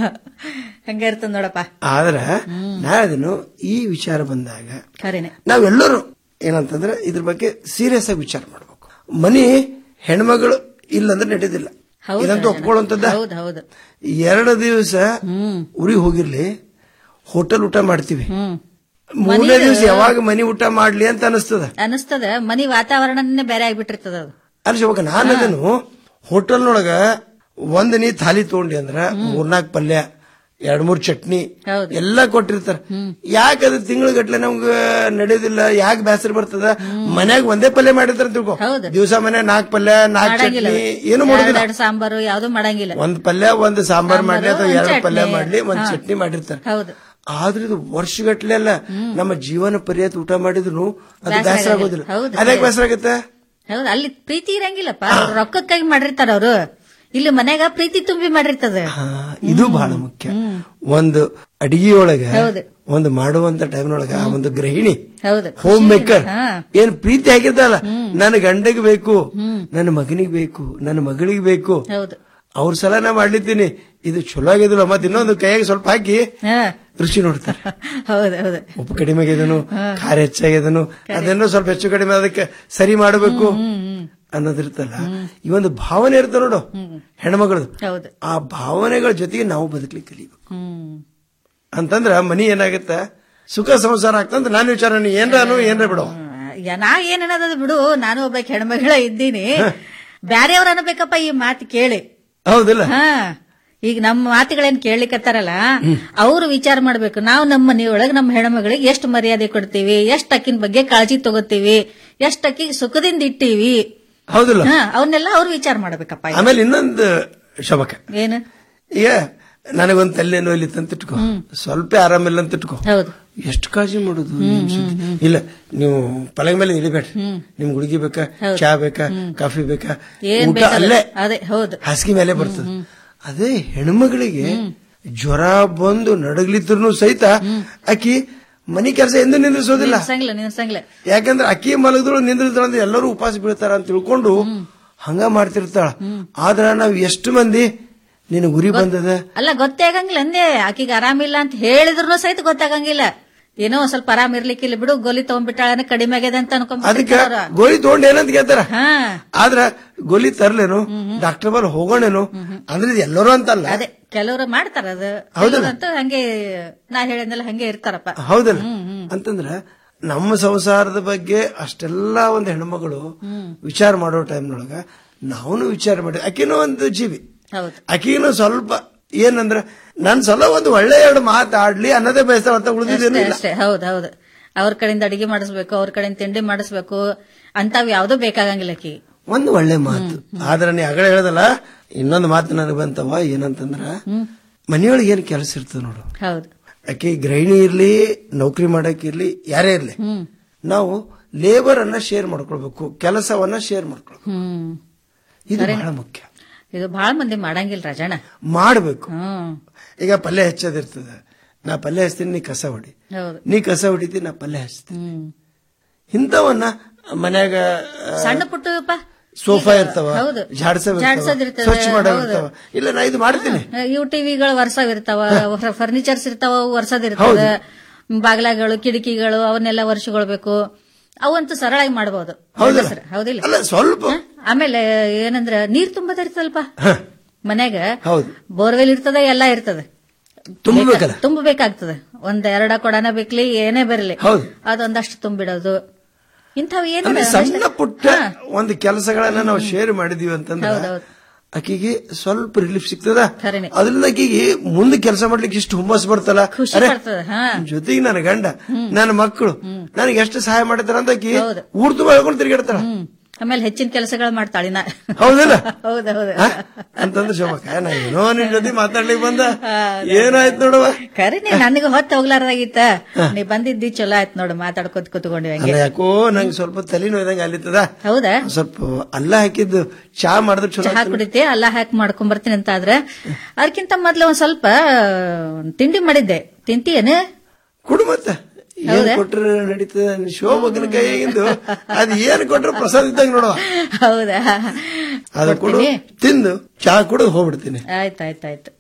Speaker 17: ಹಂಗ ಇರ್ತದ ನೋಡಪ್ಪ
Speaker 14: ಆದ್ರ ನಾ ಅದನ್ನು ಈ ವಿಚಾರ ಬಂದಾಗ
Speaker 17: ಖರೇನೆ
Speaker 14: ನಾವೆಲ್ಲರೂ ಏನಂತಂದ್ರೆ ಇದ್ರ ಬಗ್ಗೆ ಸೀರಿಯಸ್ ಆಗಿ ವಿಚಾರ ಮಾಡ್ಬೇಕು ಮನಿ ಹೆಣ್ಮಗಳು ಇಲ್ಲಂದ್ರೆ ನಡೆಯೋದಿಲ್ಲ
Speaker 17: ಹೌದು
Speaker 14: ಇದಂತೂ
Speaker 17: ರಾಜಣ್ಣ.
Speaker 14: ಒಪ್ಕೊಳ್ಳುವಂತದ್ದ
Speaker 17: ಹೌದು ಹೌದು
Speaker 14: ಎರಡು ದಿವಸ ಊರಿಗೆ ಹೋಗಿರ್ಲಿ ಹೋಟೆಲ್ ಊಟ ಮಾಡ್ತೀವಿ
Speaker 17: ಹ್ಮ್
Speaker 14: ಮೂರನೇ
Speaker 17: ಮನೆದು-
Speaker 14: ದಿವಸ ಯಾವಾಗ ಮನಿ ಊಟ ಮಾಡ್ಲಿ ಅಂತ ಅನಿಸ್ತದ
Speaker 17: ಅನಸ್ತದ ಮನಿ ವಾತಾವರಣನೇ ಬೇರೆ ಆಗ್ಬಿಟ್ಟಿರ್ತದ ಅದು
Speaker 14: ಅಲ್ಲಿ ಶೋಭಕ ನಾನು ಅದನ್ನು ಹೋಟೆಲ್ನೊಳಗ ಒಂದ್ ನೀ ಥಾಲಿ ತಗೊಂಡಿ ಅಂದ್ರ ಮೂರ್ನಾಲ್ಕು ಪಲ್ಯ ಎರಡ್ ಮೂರ್ ಚಟ್ನಿ
Speaker 17: ಹೌದು.
Speaker 14: ಎಲ್ಲಾ ಕೊಟ್ಟಿರ್ತಾರ ಯಾಕೆ ಅದು ತಿಂಗಳ ಗಟ್ಲೆ ನಮ್ಗ ನಡೆಯೋದಿಲ್ಲ ಯಾಕೆ ಬೇಸರ ಬರ್ತದ ಮನ್ಯಾಗ ಒಂದೇ ಪಲ್ಯ ಮಾಡಿರ್ತಾರ ತಿಳ್ಕೊ ದಿವಸ ಮನೆ ನಾಲ್ಕ್ ಪಲ್ಯ ನಾಲ್ಕ್
Speaker 17: ಮಾಡಂಗಿಲ್ಲ
Speaker 14: ಚಟ್ನಿ ಏನು ಮಾಡೋದಿಲ್ಲ
Speaker 17: ಎರಡ್ ಸಾಂಬಾರು ಯಾವ್ದು ಮಾಡಂಗಿಲ್ಲ
Speaker 14: ಒಂದ್ ಪಲ್ಯ ಒಂದ್ ಸಾಂಬಾರ್ ಮಾಡ್ಲಿ ಅಥವಾ
Speaker 17: ಒಂದ್
Speaker 14: ಎರಡು ಪಲ್ಯ
Speaker 17: ಚಟ್ನಿ.
Speaker 14: ಮಾಡ್ಲಿ ಒಂದ್
Speaker 17: ಹಾ.
Speaker 14: ಚಟ್ನಿ ಮಾಡಿರ್ತಾರ
Speaker 17: ಹೌದು
Speaker 14: ಆದ್ರೆ ಇದು ವರ್ಷಗಟ್ಲೆ ಅಲ್ಲ ನಮ್ಮ ಜೀವನ ಪರ್ಯಂತ ಊಟ ಮಾಡಿದ್ರು ಅದು
Speaker 17: ಬೇಸರ
Speaker 14: ಬೇಸರ ಆಗೋದಿಲ್ಲ
Speaker 17: ಹೌದು.
Speaker 14: ಅದ್ಯಾಕೆ ಬೇಸರ ಆಗುತ್ತೆ
Speaker 17: ಹೌದು ಅಲ್ಲಿ ಪ್ರೀತಿ ಇರಂಗಿಲ್ಲಪ್ಪ ಅವ್ರು ರೊಕ್ಕಕ್ಕಾಗಿ ಮಾಡಿರ್ತಾರ ಅವ್ರು ಇಲ್ಲಿ ಮನ್ಯಾಗ ಪ್ರೀತಿ ತುಂಬಿ ಮಾಡಿರ್ತದ
Speaker 14: ಇದು ಬಹಳ ಮುಖ್ಯ ಒಂದು ಅಡಿಗೆಯೊಳಗ
Speaker 17: ಹೌದು.
Speaker 14: ಒಂದು ಮಾಡುವಂತ ಟೈಮ್ನೊಳಗ ಆ ಒಂದು ಗೃಹಿಣಿ
Speaker 17: ಹೌದು
Speaker 14: ಹೋಮ್ ಮೇಕರ್
Speaker 17: ಹಾ.
Speaker 14: ಏನ್ ಪ್ರೀತಿ ಆಗಿರ್ತಲ್ಲ ನನ್ನ ಗಂಡಗೆ ಬೇಕು ನನ್ನ ಮಗನಿಗೆ ಬೇಕು ನನ್ನ ಮಗಳಿಗೆ ಬೇಕು
Speaker 17: ಹೌದು
Speaker 14: ಅವ್ರ ಸಲ ನಾ ಮಾಡ್ಲಿದ್ದೀನಿ ಇದು ಚಲೋ ಆಗಿದಿಲ್ಲ ಮತ್ತೆ ಇನ್ನೊಂದು ಕೈಯಾಗ ಸ್ವಲ್ಪ ಹಾಕಿ
Speaker 17: ಹಾ.
Speaker 14: ರುಚಿ ನೋಡ್ತಾರೆ
Speaker 17: ಹೌದು ಹೌದು
Speaker 14: ಉಪ್ಪು ಕಡಿಮೆ ಆಗಿದನು ಖಾರ ಹೆಚ್ಚಾಗಿದನು ಅದನ್ನು ಸ್ವಲ್ಪ ಹೆಚ್ಚು ಕಡಿಮೆ ಅದಕ್ಕೆ ಸರಿ ಮಾಡಬೇಕು ಅನ್ನೋದಿರ್ತಲ್ಲ ಈ ಒಂದು ಭಾವನೆ ಇರುತ್ತೆ ನೋಡು ಹೆಣ್ಮಗಳು
Speaker 17: ಹೌದು
Speaker 14: ಆ ಭಾವನೆಗಳ ಜೊತೆಗೆ ನಾವು ಬದುಕಲಿಕ್ಕೆ ಕಲಿಬೇಕು
Speaker 17: ಹ್ಮ್
Speaker 14: ಅಂತಂದ್ರ ಮನಿ ಏನಾಗತ್ತ ಸುಖ ಸಂಸಾರ ಆಗ್ತಂತ ನಾನು ವಿಚಾರ ನೀ ಏನ್ರಾನು ಏನ್ರ ಬಿಡು
Speaker 17: ಈಗ ನಾ ಏನ್ ಅನ್ನೋದು ಬಿಡು ನಾನು ಒಬ್ಬ ಹೆಣ್ಮಗಳ ಇದ್ದೀನಿ ಬ್ಯಾರೆಯವ್ರ ಅನ್ಬೇಕಪ್ಪ ಈ ಮಾತು ಕೇಳಿ
Speaker 14: ಹೌದಿಲ್ಲ
Speaker 17: ಹಾ ಈಗ ನಮ್ಮ ಮಾತುಗಳೇನ್ ಕೇಳಲಿಕ್ಕತ್ತಾರಲ್ಲ ಅವ್ರು ವಿಚಾರ ಮಾಡ್ಬೇಕು ನಾವು ನಮ್ಮ ಮನೆಯೊಳಗೆ ನಮ್ಮ ಹೆಣ್ಮಗಳಿಗೆ ಎಷ್ಟು ಮರ್ಯಾದೆ ಕೊಡ್ತೀವಿ ಎಷ್ಟ್ ಅಕ್ಕಿನ ಬಗ್ಗೆ ಕಾಳಜಿ ತಗೋತೀವಿ ಎಷ್ಟ್ ಅಕ್ಕಿಗೆ ಸುಖದಿಂದ ಇಟ್ಟೀವಿ
Speaker 14: ಹೌದಿಲ್ಲ
Speaker 17: ಹಾ ಅವನ್ನೆಲ್ಲ ಅವ್ರು ವಿಚಾರ ಮಾಡ್ಬೇಕಪ್ಪ ಈಗ.
Speaker 14: ಆಮೇಲೆ ಇನ್ನೊಂದು ಶಬಕ
Speaker 17: ಏನು
Speaker 14: ಈಗ ನನಗೊಂದು ತಲೆ ನೋಯ್ಲಿ ಅಂತ ಇಟ್ಕೋ ಸ್ವಲ್ಪ ಆರಾಮಿಲ್ಲ ಅಂತ ಇಟ್ಕೋ
Speaker 17: ಹೌದು
Speaker 14: ಎಷ್ಟು ಕಾಳಜಿ ಮಾಡುದು ನಿಮ್ ಸುದ್ದಿ. ಇಲ್ಲ ನೀವು ಪಲಂಗ ಮೇಲೆ ನಿಲಿಬೇಡ್ರಿ ನಿಮ್ ಗುಳಿಗೆ ಬೇಕಾ ಚಾ ಬೇಕಾ ಕಾಫಿ ಬೇಕಾ
Speaker 17: ಏನ್
Speaker 14: ಊಟ
Speaker 17: ಬೇಕಲ್ಲ
Speaker 14: ಅಲ್ಲೇ
Speaker 17: ಅದೇ ಹೌದು
Speaker 14: ಹಾಸಿಗೆ ಮೇಲೆ ಬರ್ತದೆ ಅದೇ ಹೆಣ್ಮಗಳಿಗೆ ಜ್ವರ ಬಂದು ನಡಗ್ಲಿದ್ರು ಸಹಿತ ಆಕಿ ಮನಿ ಕೆಲಸ ಎಂದು ನಿಂದ್ರಿಸೋದಿಲ್ಲ
Speaker 17: ನಿಲ್ಸಂಗಿಲ್ಲ ನಿಲ್ಸಂಗಿಲ್ಲ
Speaker 14: ಯಾಕಂದ್ರೆ ಅಕ್ಕಿ ಮಲಗದಳು ನಿಂದ್ರಿದ್ರು ಅಂದ್ರೆ ಎಲ್ಲರೂ ಉಪವಾಸ ಬೀಳ್ತಾರ ಅಂತ ತಿಳ್ಕೊಂಡು ಹಂಗ ಮಾಡ್ತಿರ್ತಾಳ ಆದ್ರ ನಾವ್ ಎಷ್ಟು ಮಂದಿ ನಿನ್ನ ಗುರಿ ಬಂದದ
Speaker 17: ಅಲ್ಲ ಗೊತ್ತೇ ಆಗಂಗಿಲ್ಲ ಅಂದೆ ಆಕಿಗೆ ಆರಾಮಿಲ್ಲ ಅಂತ ಹೇಳಿದ್ರು ಸಹಿತ ಗೊತ್ತಾಗಂಗಿಲ್ಲ ಏನೋ ಒಂದ್ ಸ್ವಲ್ಪ ಆರಾಮ್ ಇರ್ಲಿಕ್ಕಿಲ್ಲ ಬಿಡು ಗೋಲಿ ತಗೊಂಡ್ಬಿಟ್ಟಾಳ ಕಡಿಮೆ ಆಗ್ಯದ ಅಂತ
Speaker 14: ಅದಕ್ಕೆ
Speaker 17: ಅನ್ಕೊಂಡ್ಬಿಟ್ಟಿರ್ತಾರ
Speaker 14: ಗೋಲಿ ತಗೊಂಡ್ ಏನಂತ ಕೇಳ್ತಾರ ಆದ್ರ ಗೋಲಿ ತರ್ಲೇನು ಡಾಕ್ಟರ್ ಬಲ್ ಹೋಗೋಣೇನು ಅಂದ್ರೆ ಇದು ಎಲ್ಲರೂ ಅಂತಲ್ಲ
Speaker 17: ಅದೇ ಕೆಲವರು ಮಾಡ್ತಾರ ಅದು
Speaker 14: ಹೌದಲ್ಲ?
Speaker 17: ಕೆಲವ್ರಂತೂ ಹಂಗೆ ನಾ ಹೇಳಿದ್ನಲ್ಲ ಹಂಗೆ ಇರ್ತಾರಪ್ಪ
Speaker 14: ಹೌದಲ್ಲ ಅಂತಂದ್ರ ನಮ್ಮ ಸಂಸಾರದ ಬಗ್ಗೆ ಅಷ್ಟೆಲ್ಲ ಒಂದು ಹೆಣ್ಮಗಳು ವಿಚಾರ ಮಾಡೋ ಟೈಮ್ನೊಳಗ ನಾವು ವಿಚಾರ ಮಾಡಿ ಆಕಿನೂ ಒಂದು ಜೀವಿ
Speaker 17: ಹೌದು
Speaker 14: ಆಕಿನೂ ಸ್ವಲ್ಪ ಏನಂದ್ರ ನನ್ ಸಲ ಒಂದು ಒಳ್ಳೆ ಎರಡು ಮಾತಾಡ್ಲಿ ಅನ್ನೋದೇ ಬಯಸ್ತಾಳ ಅಂತ ಉಳಿದಿದ್ದೇನು
Speaker 17: ಅಷ್ಟೇ
Speaker 14: ಇಲ್ಲ
Speaker 17: ಅಷ್ಟೇ ಹೌದ್ ಹೌದು ಅವ್ರ ಕಡೆಯಿಂದ ಅಡಿಗೆ ಮಾಡಿಸ್ಬೇಕು ಅವ್ರ ಕಡೆಯಿಂದ ತಿಂಡಿ ಮಾಡಿಸ್ಬೇಕು ಅಂತಾವ್ ಯಾವ್ದು ಬೇಕಾಗಂಗಿಲ್ಲ ಆಕಿ
Speaker 14: ಒಂದು ಒಳ್ಳೆ ಮಾತು ಆದ್ರೆ ನೀ ಅಗಳ ಹೇಳದಲ್ಲ ಇನ್ನೊಂದು ಮಾತು ನನಗೆ ಬಂತವ ಏನಂತಂದ್ರ ಮನೆಯೊಳಗೆ ಏನ್ ಕೆಲಸ ಇರ್ತದೆ ನೋಡು
Speaker 17: ಹೌದು
Speaker 14: ಆಕೆ ಗೃಹಿಣಿ ಇರ್ಲಿ ನೌಕರಿ ಮಾಡಕ್ ಇರ್ಲಿ ಯಾರೇ ಇರ್ಲಿ ನಾವು ಲೇಬರ್ ಅನ್ನ ಶೇರ್ ಮಾಡ್ಕೊಳ್ಬೇಕು ಕೆಲಸವನ್ನ ಶೇರ್ ಮಾಡ್ಕೊಳ್ಬೇಕು
Speaker 17: ಹ್ಮ್
Speaker 14: ಇದು
Speaker 17: ಸರಿ.
Speaker 14: ಬಹಳ ಮುಖ್ಯ
Speaker 17: ಇದು ಬಹಳ ಮಂದಿ ಮಾಡಂಗಿಲ್ಲ ರಾಜಣ್ಣ
Speaker 14: ಮಾಡ್ಬೇಕು
Speaker 17: ಹ್ಮ್
Speaker 14: ಈಗ ಪಲ್ಯ ಹೆಚ್ಚೋದಿರ್ತದ ನಾ ಪಲ್ಯ ಹಚ್ತೀನಿ ನೀ ಕಸ ಹೊಡಿ
Speaker 17: ಹೌದು
Speaker 14: ನೀ ಕಸ ಹೊಡಿತೀನಿ ನಾ ಪಲ್ಯ ಹಚ್ತೀನಿ
Speaker 17: ಹ್ಮ್
Speaker 14: ಇಂಥವನ್ನ ಮನ್ಯಾಗ ಆ,
Speaker 17: ಸಣ್ಣ ಪುಟ್ಟಪ್ಪ
Speaker 14: ಸೋಫಾ ಇರ್ತಾವ
Speaker 17: ಹೌದು.
Speaker 14: ಜಾಡ್ಸವ್
Speaker 17: ಜಾಡ್ಸೋದಿರ್ತದೆ,
Speaker 14: ಸ್ವಚ್ಛ ಮಾಡೋ
Speaker 17: ಹೌದು.
Speaker 14: ಇರ್ತಾವ ಇಲ್ಲ ನಾ ಇದು ಮಾಡ್ತೀನಿ
Speaker 17: ಇವು ಟಿವಿಗಳು ವರ್ಷವ್ ಇರ್ತಾವ ಫರ್ನಿಚರ್ಸ್ ಇರ್ತಾವ ಅವು ವರ್ಷದ ಇರ್ತದ ಬಾಗ್ಲಾಗಳು ಕಿಟಕಿಗಳು ಅವನ್ನೆಲ್ಲ ವರ್ಷಗೊಳ್ಬೇಕು ಅವಂತೂ ಸರಳಾಗಿ ಮಾಡಬಹುದು
Speaker 14: ಹೌದಲ್ಲ?
Speaker 17: ಹೌದಿಲ್ಲ
Speaker 14: ಅಲ್ಲ ಸ್ವಲ್ಪ
Speaker 17: ಹ? ಆಮೇಲೆ ಏನಂದ್ರ ನೀರ್ ತುಂಬದ ಇರ್ತದಲ್ಪ ಮನ್ಯಾಗ
Speaker 14: ಹೌದು
Speaker 17: ಬೋರ್ವೆಲ್ ಇರ್ತದ ಎಲ್ಲಾ ಇರ್ತದ
Speaker 14: ತುಂಬಬೇಕಲ್ಲ
Speaker 17: ತುಂಬಬೇಕಾಗ್ತದೆ ಒಂದ್ ಎರಡ ಕೊಡನ ಬೇಕ್ಲಿ ಏನೇ ಬರಲಿ
Speaker 14: ಹೌದು.
Speaker 17: ಅದೊಂದಷ್ಟು ತುಂಬಿಡೋದು ಇಂಥವ್ ಏನು
Speaker 14: ಅಂದ್ರೆ ಸಣ್ಣ ಪುಟ್ಟ ಒಂದು ಕೆಲಸಗಳನ್ನ ನಾವು ಶೇರ್ ಮಾಡಿದೀವಿ ಅಂತಂದ್ರೆ
Speaker 17: ಹೌದೌದು
Speaker 14: ಆಕಿಗೆ ಸ್ವಲ್ಪ ರಿಲೀಫ್ ಸಿಗ್ತದ
Speaker 17: ಖರೇನೆ.
Speaker 14: ಅದರಿಂದ ಆಕಿಗೆ ಮುಂದೆ ಕೆಲಸ ಮಾಡ್ಲಿಕ್ಕೆ ಇಷ್ಟು ಹುಮ್ಮಸ್ ಬರ್ತಲ್ಲ
Speaker 17: ಖುಷಿ
Speaker 14: ಅರೆ,
Speaker 17: ಪಡ್ತದ ಹಾ
Speaker 14: ಜೊತೆಗೆ ನನ್ನ ಗಂಡ ನನ್ನ ಮಕ್ಕಳು ನನಗೆ ಎಷ್ಟು ಸಹಾಯ ಮಾಡಿದಾರ ಅಂತ ಆಕಿ
Speaker 17: ಹೌದು.
Speaker 14: ಊರ್ ತುಂಬ ಹೇಳ್ಕೊಂಡು ತಿರುಗಾಡ್ತಾಳ
Speaker 17: ಆಮೇಲೆ ಹೆಚ್ಚಿನ ಕೆಲಸಗಳು ಮಾಡ್ತಾಳಿನ
Speaker 14: ಹೌದಿಲ್ಲ
Speaker 17: ಹೌದೌದು
Speaker 14: ಅಂತಂದ್ರೆ ಶೋಭಕ್ಕ ನಾ ಏನೋ ನಿನ್ ಜೊತೆ ಮಾತಾಡ್ಲಿಕ್ಕೆ ಬಂದ ಏನಾಯ್ತು ನೋಡವ
Speaker 17: ಖರೆ ನೀ ನನಗೆ ಹೊತ್ತು ಹೋಗ್ಲಾರ್ದಾಗಿತ್ತ ನೀ ಬಂದಿದ್ದಿ ಚಲೋ ಆಯ್ತು ನೋಡು ಮಾತಾಡ್ಕೊತ ಕೂತ್ಕೊಂಡಿವಿ
Speaker 14: ಅಲ್ಲ
Speaker 17: ಹಂಗೆ
Speaker 14: ಯಾಕೋ ನಂಗೆ ಸ್ವಲ್ಪ ತಲೆ ನೋಯ್ದಂಗ ಅಲ್ಲಿತ್ತದ
Speaker 17: ಹೌದಾ
Speaker 14: ಸ್ವಲ್ಪ ಅಲ್ಲ ಹಾಕಿದ್ದು ಚಾ ಮಾಡಿದ್ರೆ ಚಲೋ
Speaker 17: ಚಹಾ ಕುಡಿತೆ ಅಲ್ಲ ಹಾಕಿ ಮಾಡ್ಕೊಂಡ್ ಬರ್ತೀನಿ ಅಂತ ಆದ್ರೆ ಅದಕ್ಕಿಂತ ಮೊದ್ಲು ಒಂದ್ ಸ್ವಲ್ಪ ತಿಂಡಿ ಮಾಡಿದ್ದೆ ತಿಂತೀಯೇನು
Speaker 14: ಕುಡು ಮತ್ತೆ ಏನ್
Speaker 17: ಹೌದಾ?
Speaker 14: ಕೊಟ್ರೆ ನಡೀತದ ಶೋಭಕನ ಕೈಯಾಗಿಂದು ಅದ್ ಏನ್ ಕೊಟ್ರೆ ಪ್ರಸಾದ ಇದ್ದಂಗ ನೋಡುವ
Speaker 17: ಹೌದಾ
Speaker 14: ಅದ ಕೊಡು
Speaker 17: ಕೊಡ್ತೀನಿ.
Speaker 14: ತಿಂದು ಚಾ ಕುಡಿದು ಹೋಗ್ಬಿಡ್ತೀನಿ
Speaker 17: ಆಯ್ತಾಯ್ತಾಯ್ತು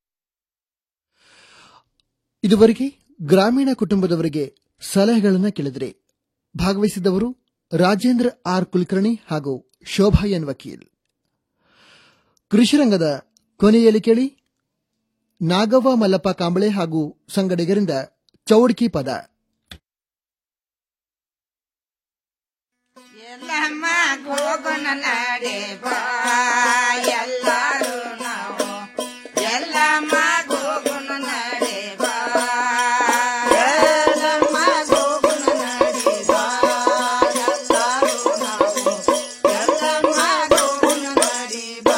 Speaker 1: ಇದುವರೆಗೆ ಗ್ರಾಮೀಣ ಕುಟುಂಬದವರಿಗೆ ಸಲಹೆಗಳನ್ನು ಕೇಳಿದ್ರಿ ಭಾಗವಹಿಸಿದವರು ರಾಜೇಂದ್ರ ಆರ್ ಕುಲಕರ್ಣಿ ಹಾಗೂ ಶೋಭಾ ಎನ್ ವಕೀಲ್ ಕೃಷಿರಂಗದ ಕೊನೆಯಲ್ಲಿ ಕೇಳಿ ನಾಗವ್ವ ಮಲ್ಲಪ್ಪ ಕಾಂಬಳೆ ಹಾಗೂ ಸಂಗಡಿಗರಿಂದ ಚೌಡ್ಕಿ ಪದ
Speaker 16: ಎಲ್ಲಮ್ಮ ಹೋಗೋಣ ನಡೆ ಬಾ ಎಲ್ಲಾರು ನಾವು ಎಲ್ಲಮ್ಮ ಹೋಗೋಣ ನಡೆ ಬಾ ಎಲ್ಲಮ್ಮ ಹೋಗೋಣ ನಡೆ ಬಾ ಎಲ್ಲಾರು ನಾವು ಎಲ್ಲಮ್ಮ ಹೋಗೋಣ ನಡೆ ಬಾ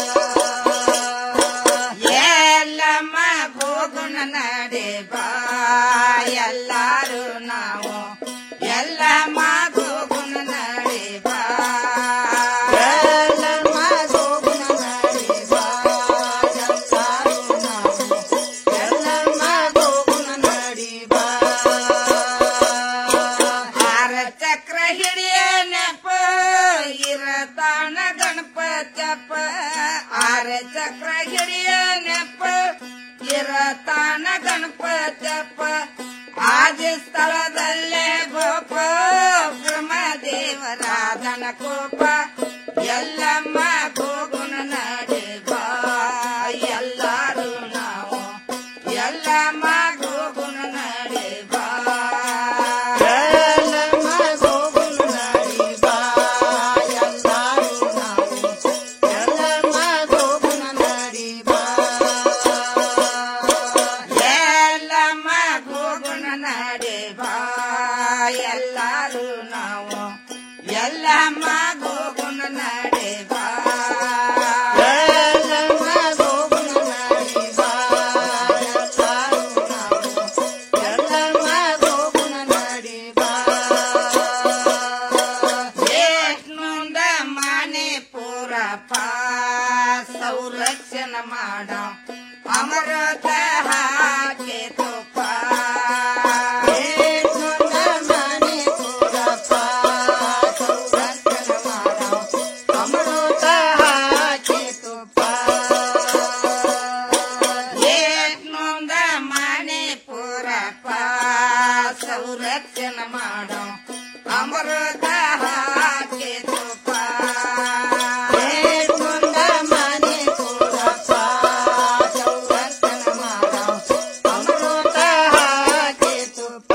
Speaker 16: ಎಲ್ಲಮ್ಮ ಹೋಗೋಣ ನಡೆ ಬಾ ಎಲ್ಲಾರು ನಾವು ಎಲ್ಲಮ್ಮ ಹೋಗೋಣ ನಡೆ ಬಾ ಎಲ್ಲಮ್ಮ ಹೋಗೋಣ ನಡೆ ಬಾ ಎಲ್ಲಾರು ನಾವು ಎಲ್ಲಮ್ಮ ಹೋಗೋಣ ನಡೆ ಬಾ ಆರ ಚಕ್ರ ಹಿಡಿಯ ನೆಪ ಇರತಾನ ಗಣಪತಪ್ಪ ಆರ ಚಕ್ರ ಹಿಡಿಯ ನೆಪ ಇರತಾನ ಗಣಪತಪ್ಪ ಆದ ಸ್ಥಳದಲ್ಲೇ ಗೋಪ ಬ್ರಹ್ಮದೇವರಾಧನ ಕೋಪ ಎಲ್ಲಮ್ಮ ಗೋಗುಣ ನಡೆ ಬಾ ಎಲ್ಲಾರು ನಾವು ಎಲ್ಲಮ್ಮ ಗೋಗುಣ ನಡೆ ಬಾ ಎಲ್ಲಮ್ಮ ಗೋಗುಣ ನಡೆ ಬಾ ಎಲ್ಲಾರು ನಾವು ಎಲ್ಲಮ್ಮ ಗೋಗುಣ ನಡೆ ಬಾ ಎಲ್ಲಮ್ಮ ಗೋಗುಣ ನಡೆ ಬಾ ಎಲ್ಲಾರು ನಾವು ಎಲ್ಲಮ್ಮ ಗೋಗುಣ ನಡೆ ಬಾ ಎಲ್ಲಮ್ಮ ಗೋಗುಣ ನಡೆ ಬಾ ಎಲ್ಲಾರು ನಾವು ಎಲ್ಲಮ್ಮ ಗೋಗುಣ ನಡೆ ಬಾ ಏಟ್ನುಂದ ಮನೆ ಪೂರಪ್ಪ ಸಂರಕ್ಷಣ ಮಾಡ ಅಮರ ಅಮೃತ ಹಾಕಿ ತುಪ್ಪ ಏಕುಂದ ಮಣಿ ಪುರಪ್ಪ ಸೌರಕ್ಕನ ಮಾಡೋ ಅಮೃತ ಹಾಕಿ ತುಪ್ಪ ಏಕ್ನೊಂದ ಮಣಿ ಪುರಪ್ಪ ಸಂರಕ್ಷಣೆ ಮಾಡೋ ಅಮೃತ ಹಾಕಿ ತುಪ್ಪ ಏಕ್ನೊಂದ ಮಣಿ ಪುರಪ್ಪ ಸಂರಕ್ಷಣೆ ಮಾಡೋ ಅಮೃತ ಹಾಕಿ ತುಪ್ಪ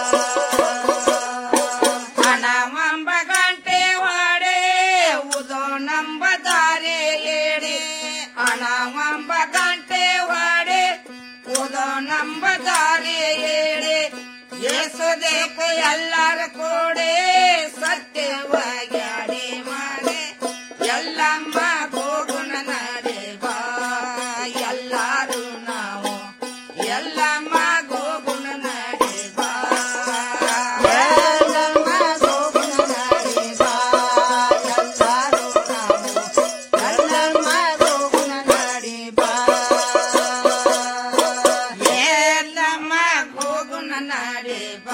Speaker 16: ಹಣವಂಬ ಗಂಟೆ ಹೊಡೆ ಉದೋ ನಂಬ ದಾರಿ ಏಡಿ ಹಣವಂಬ ಗಂಟೆ ಹೊಡೆ ಉದೋ ನಂಬ ದಾರಿ ಏಡಿ ಯೇಸುದೇಕ ಎಲ್ಲರ ಕೂಡಿ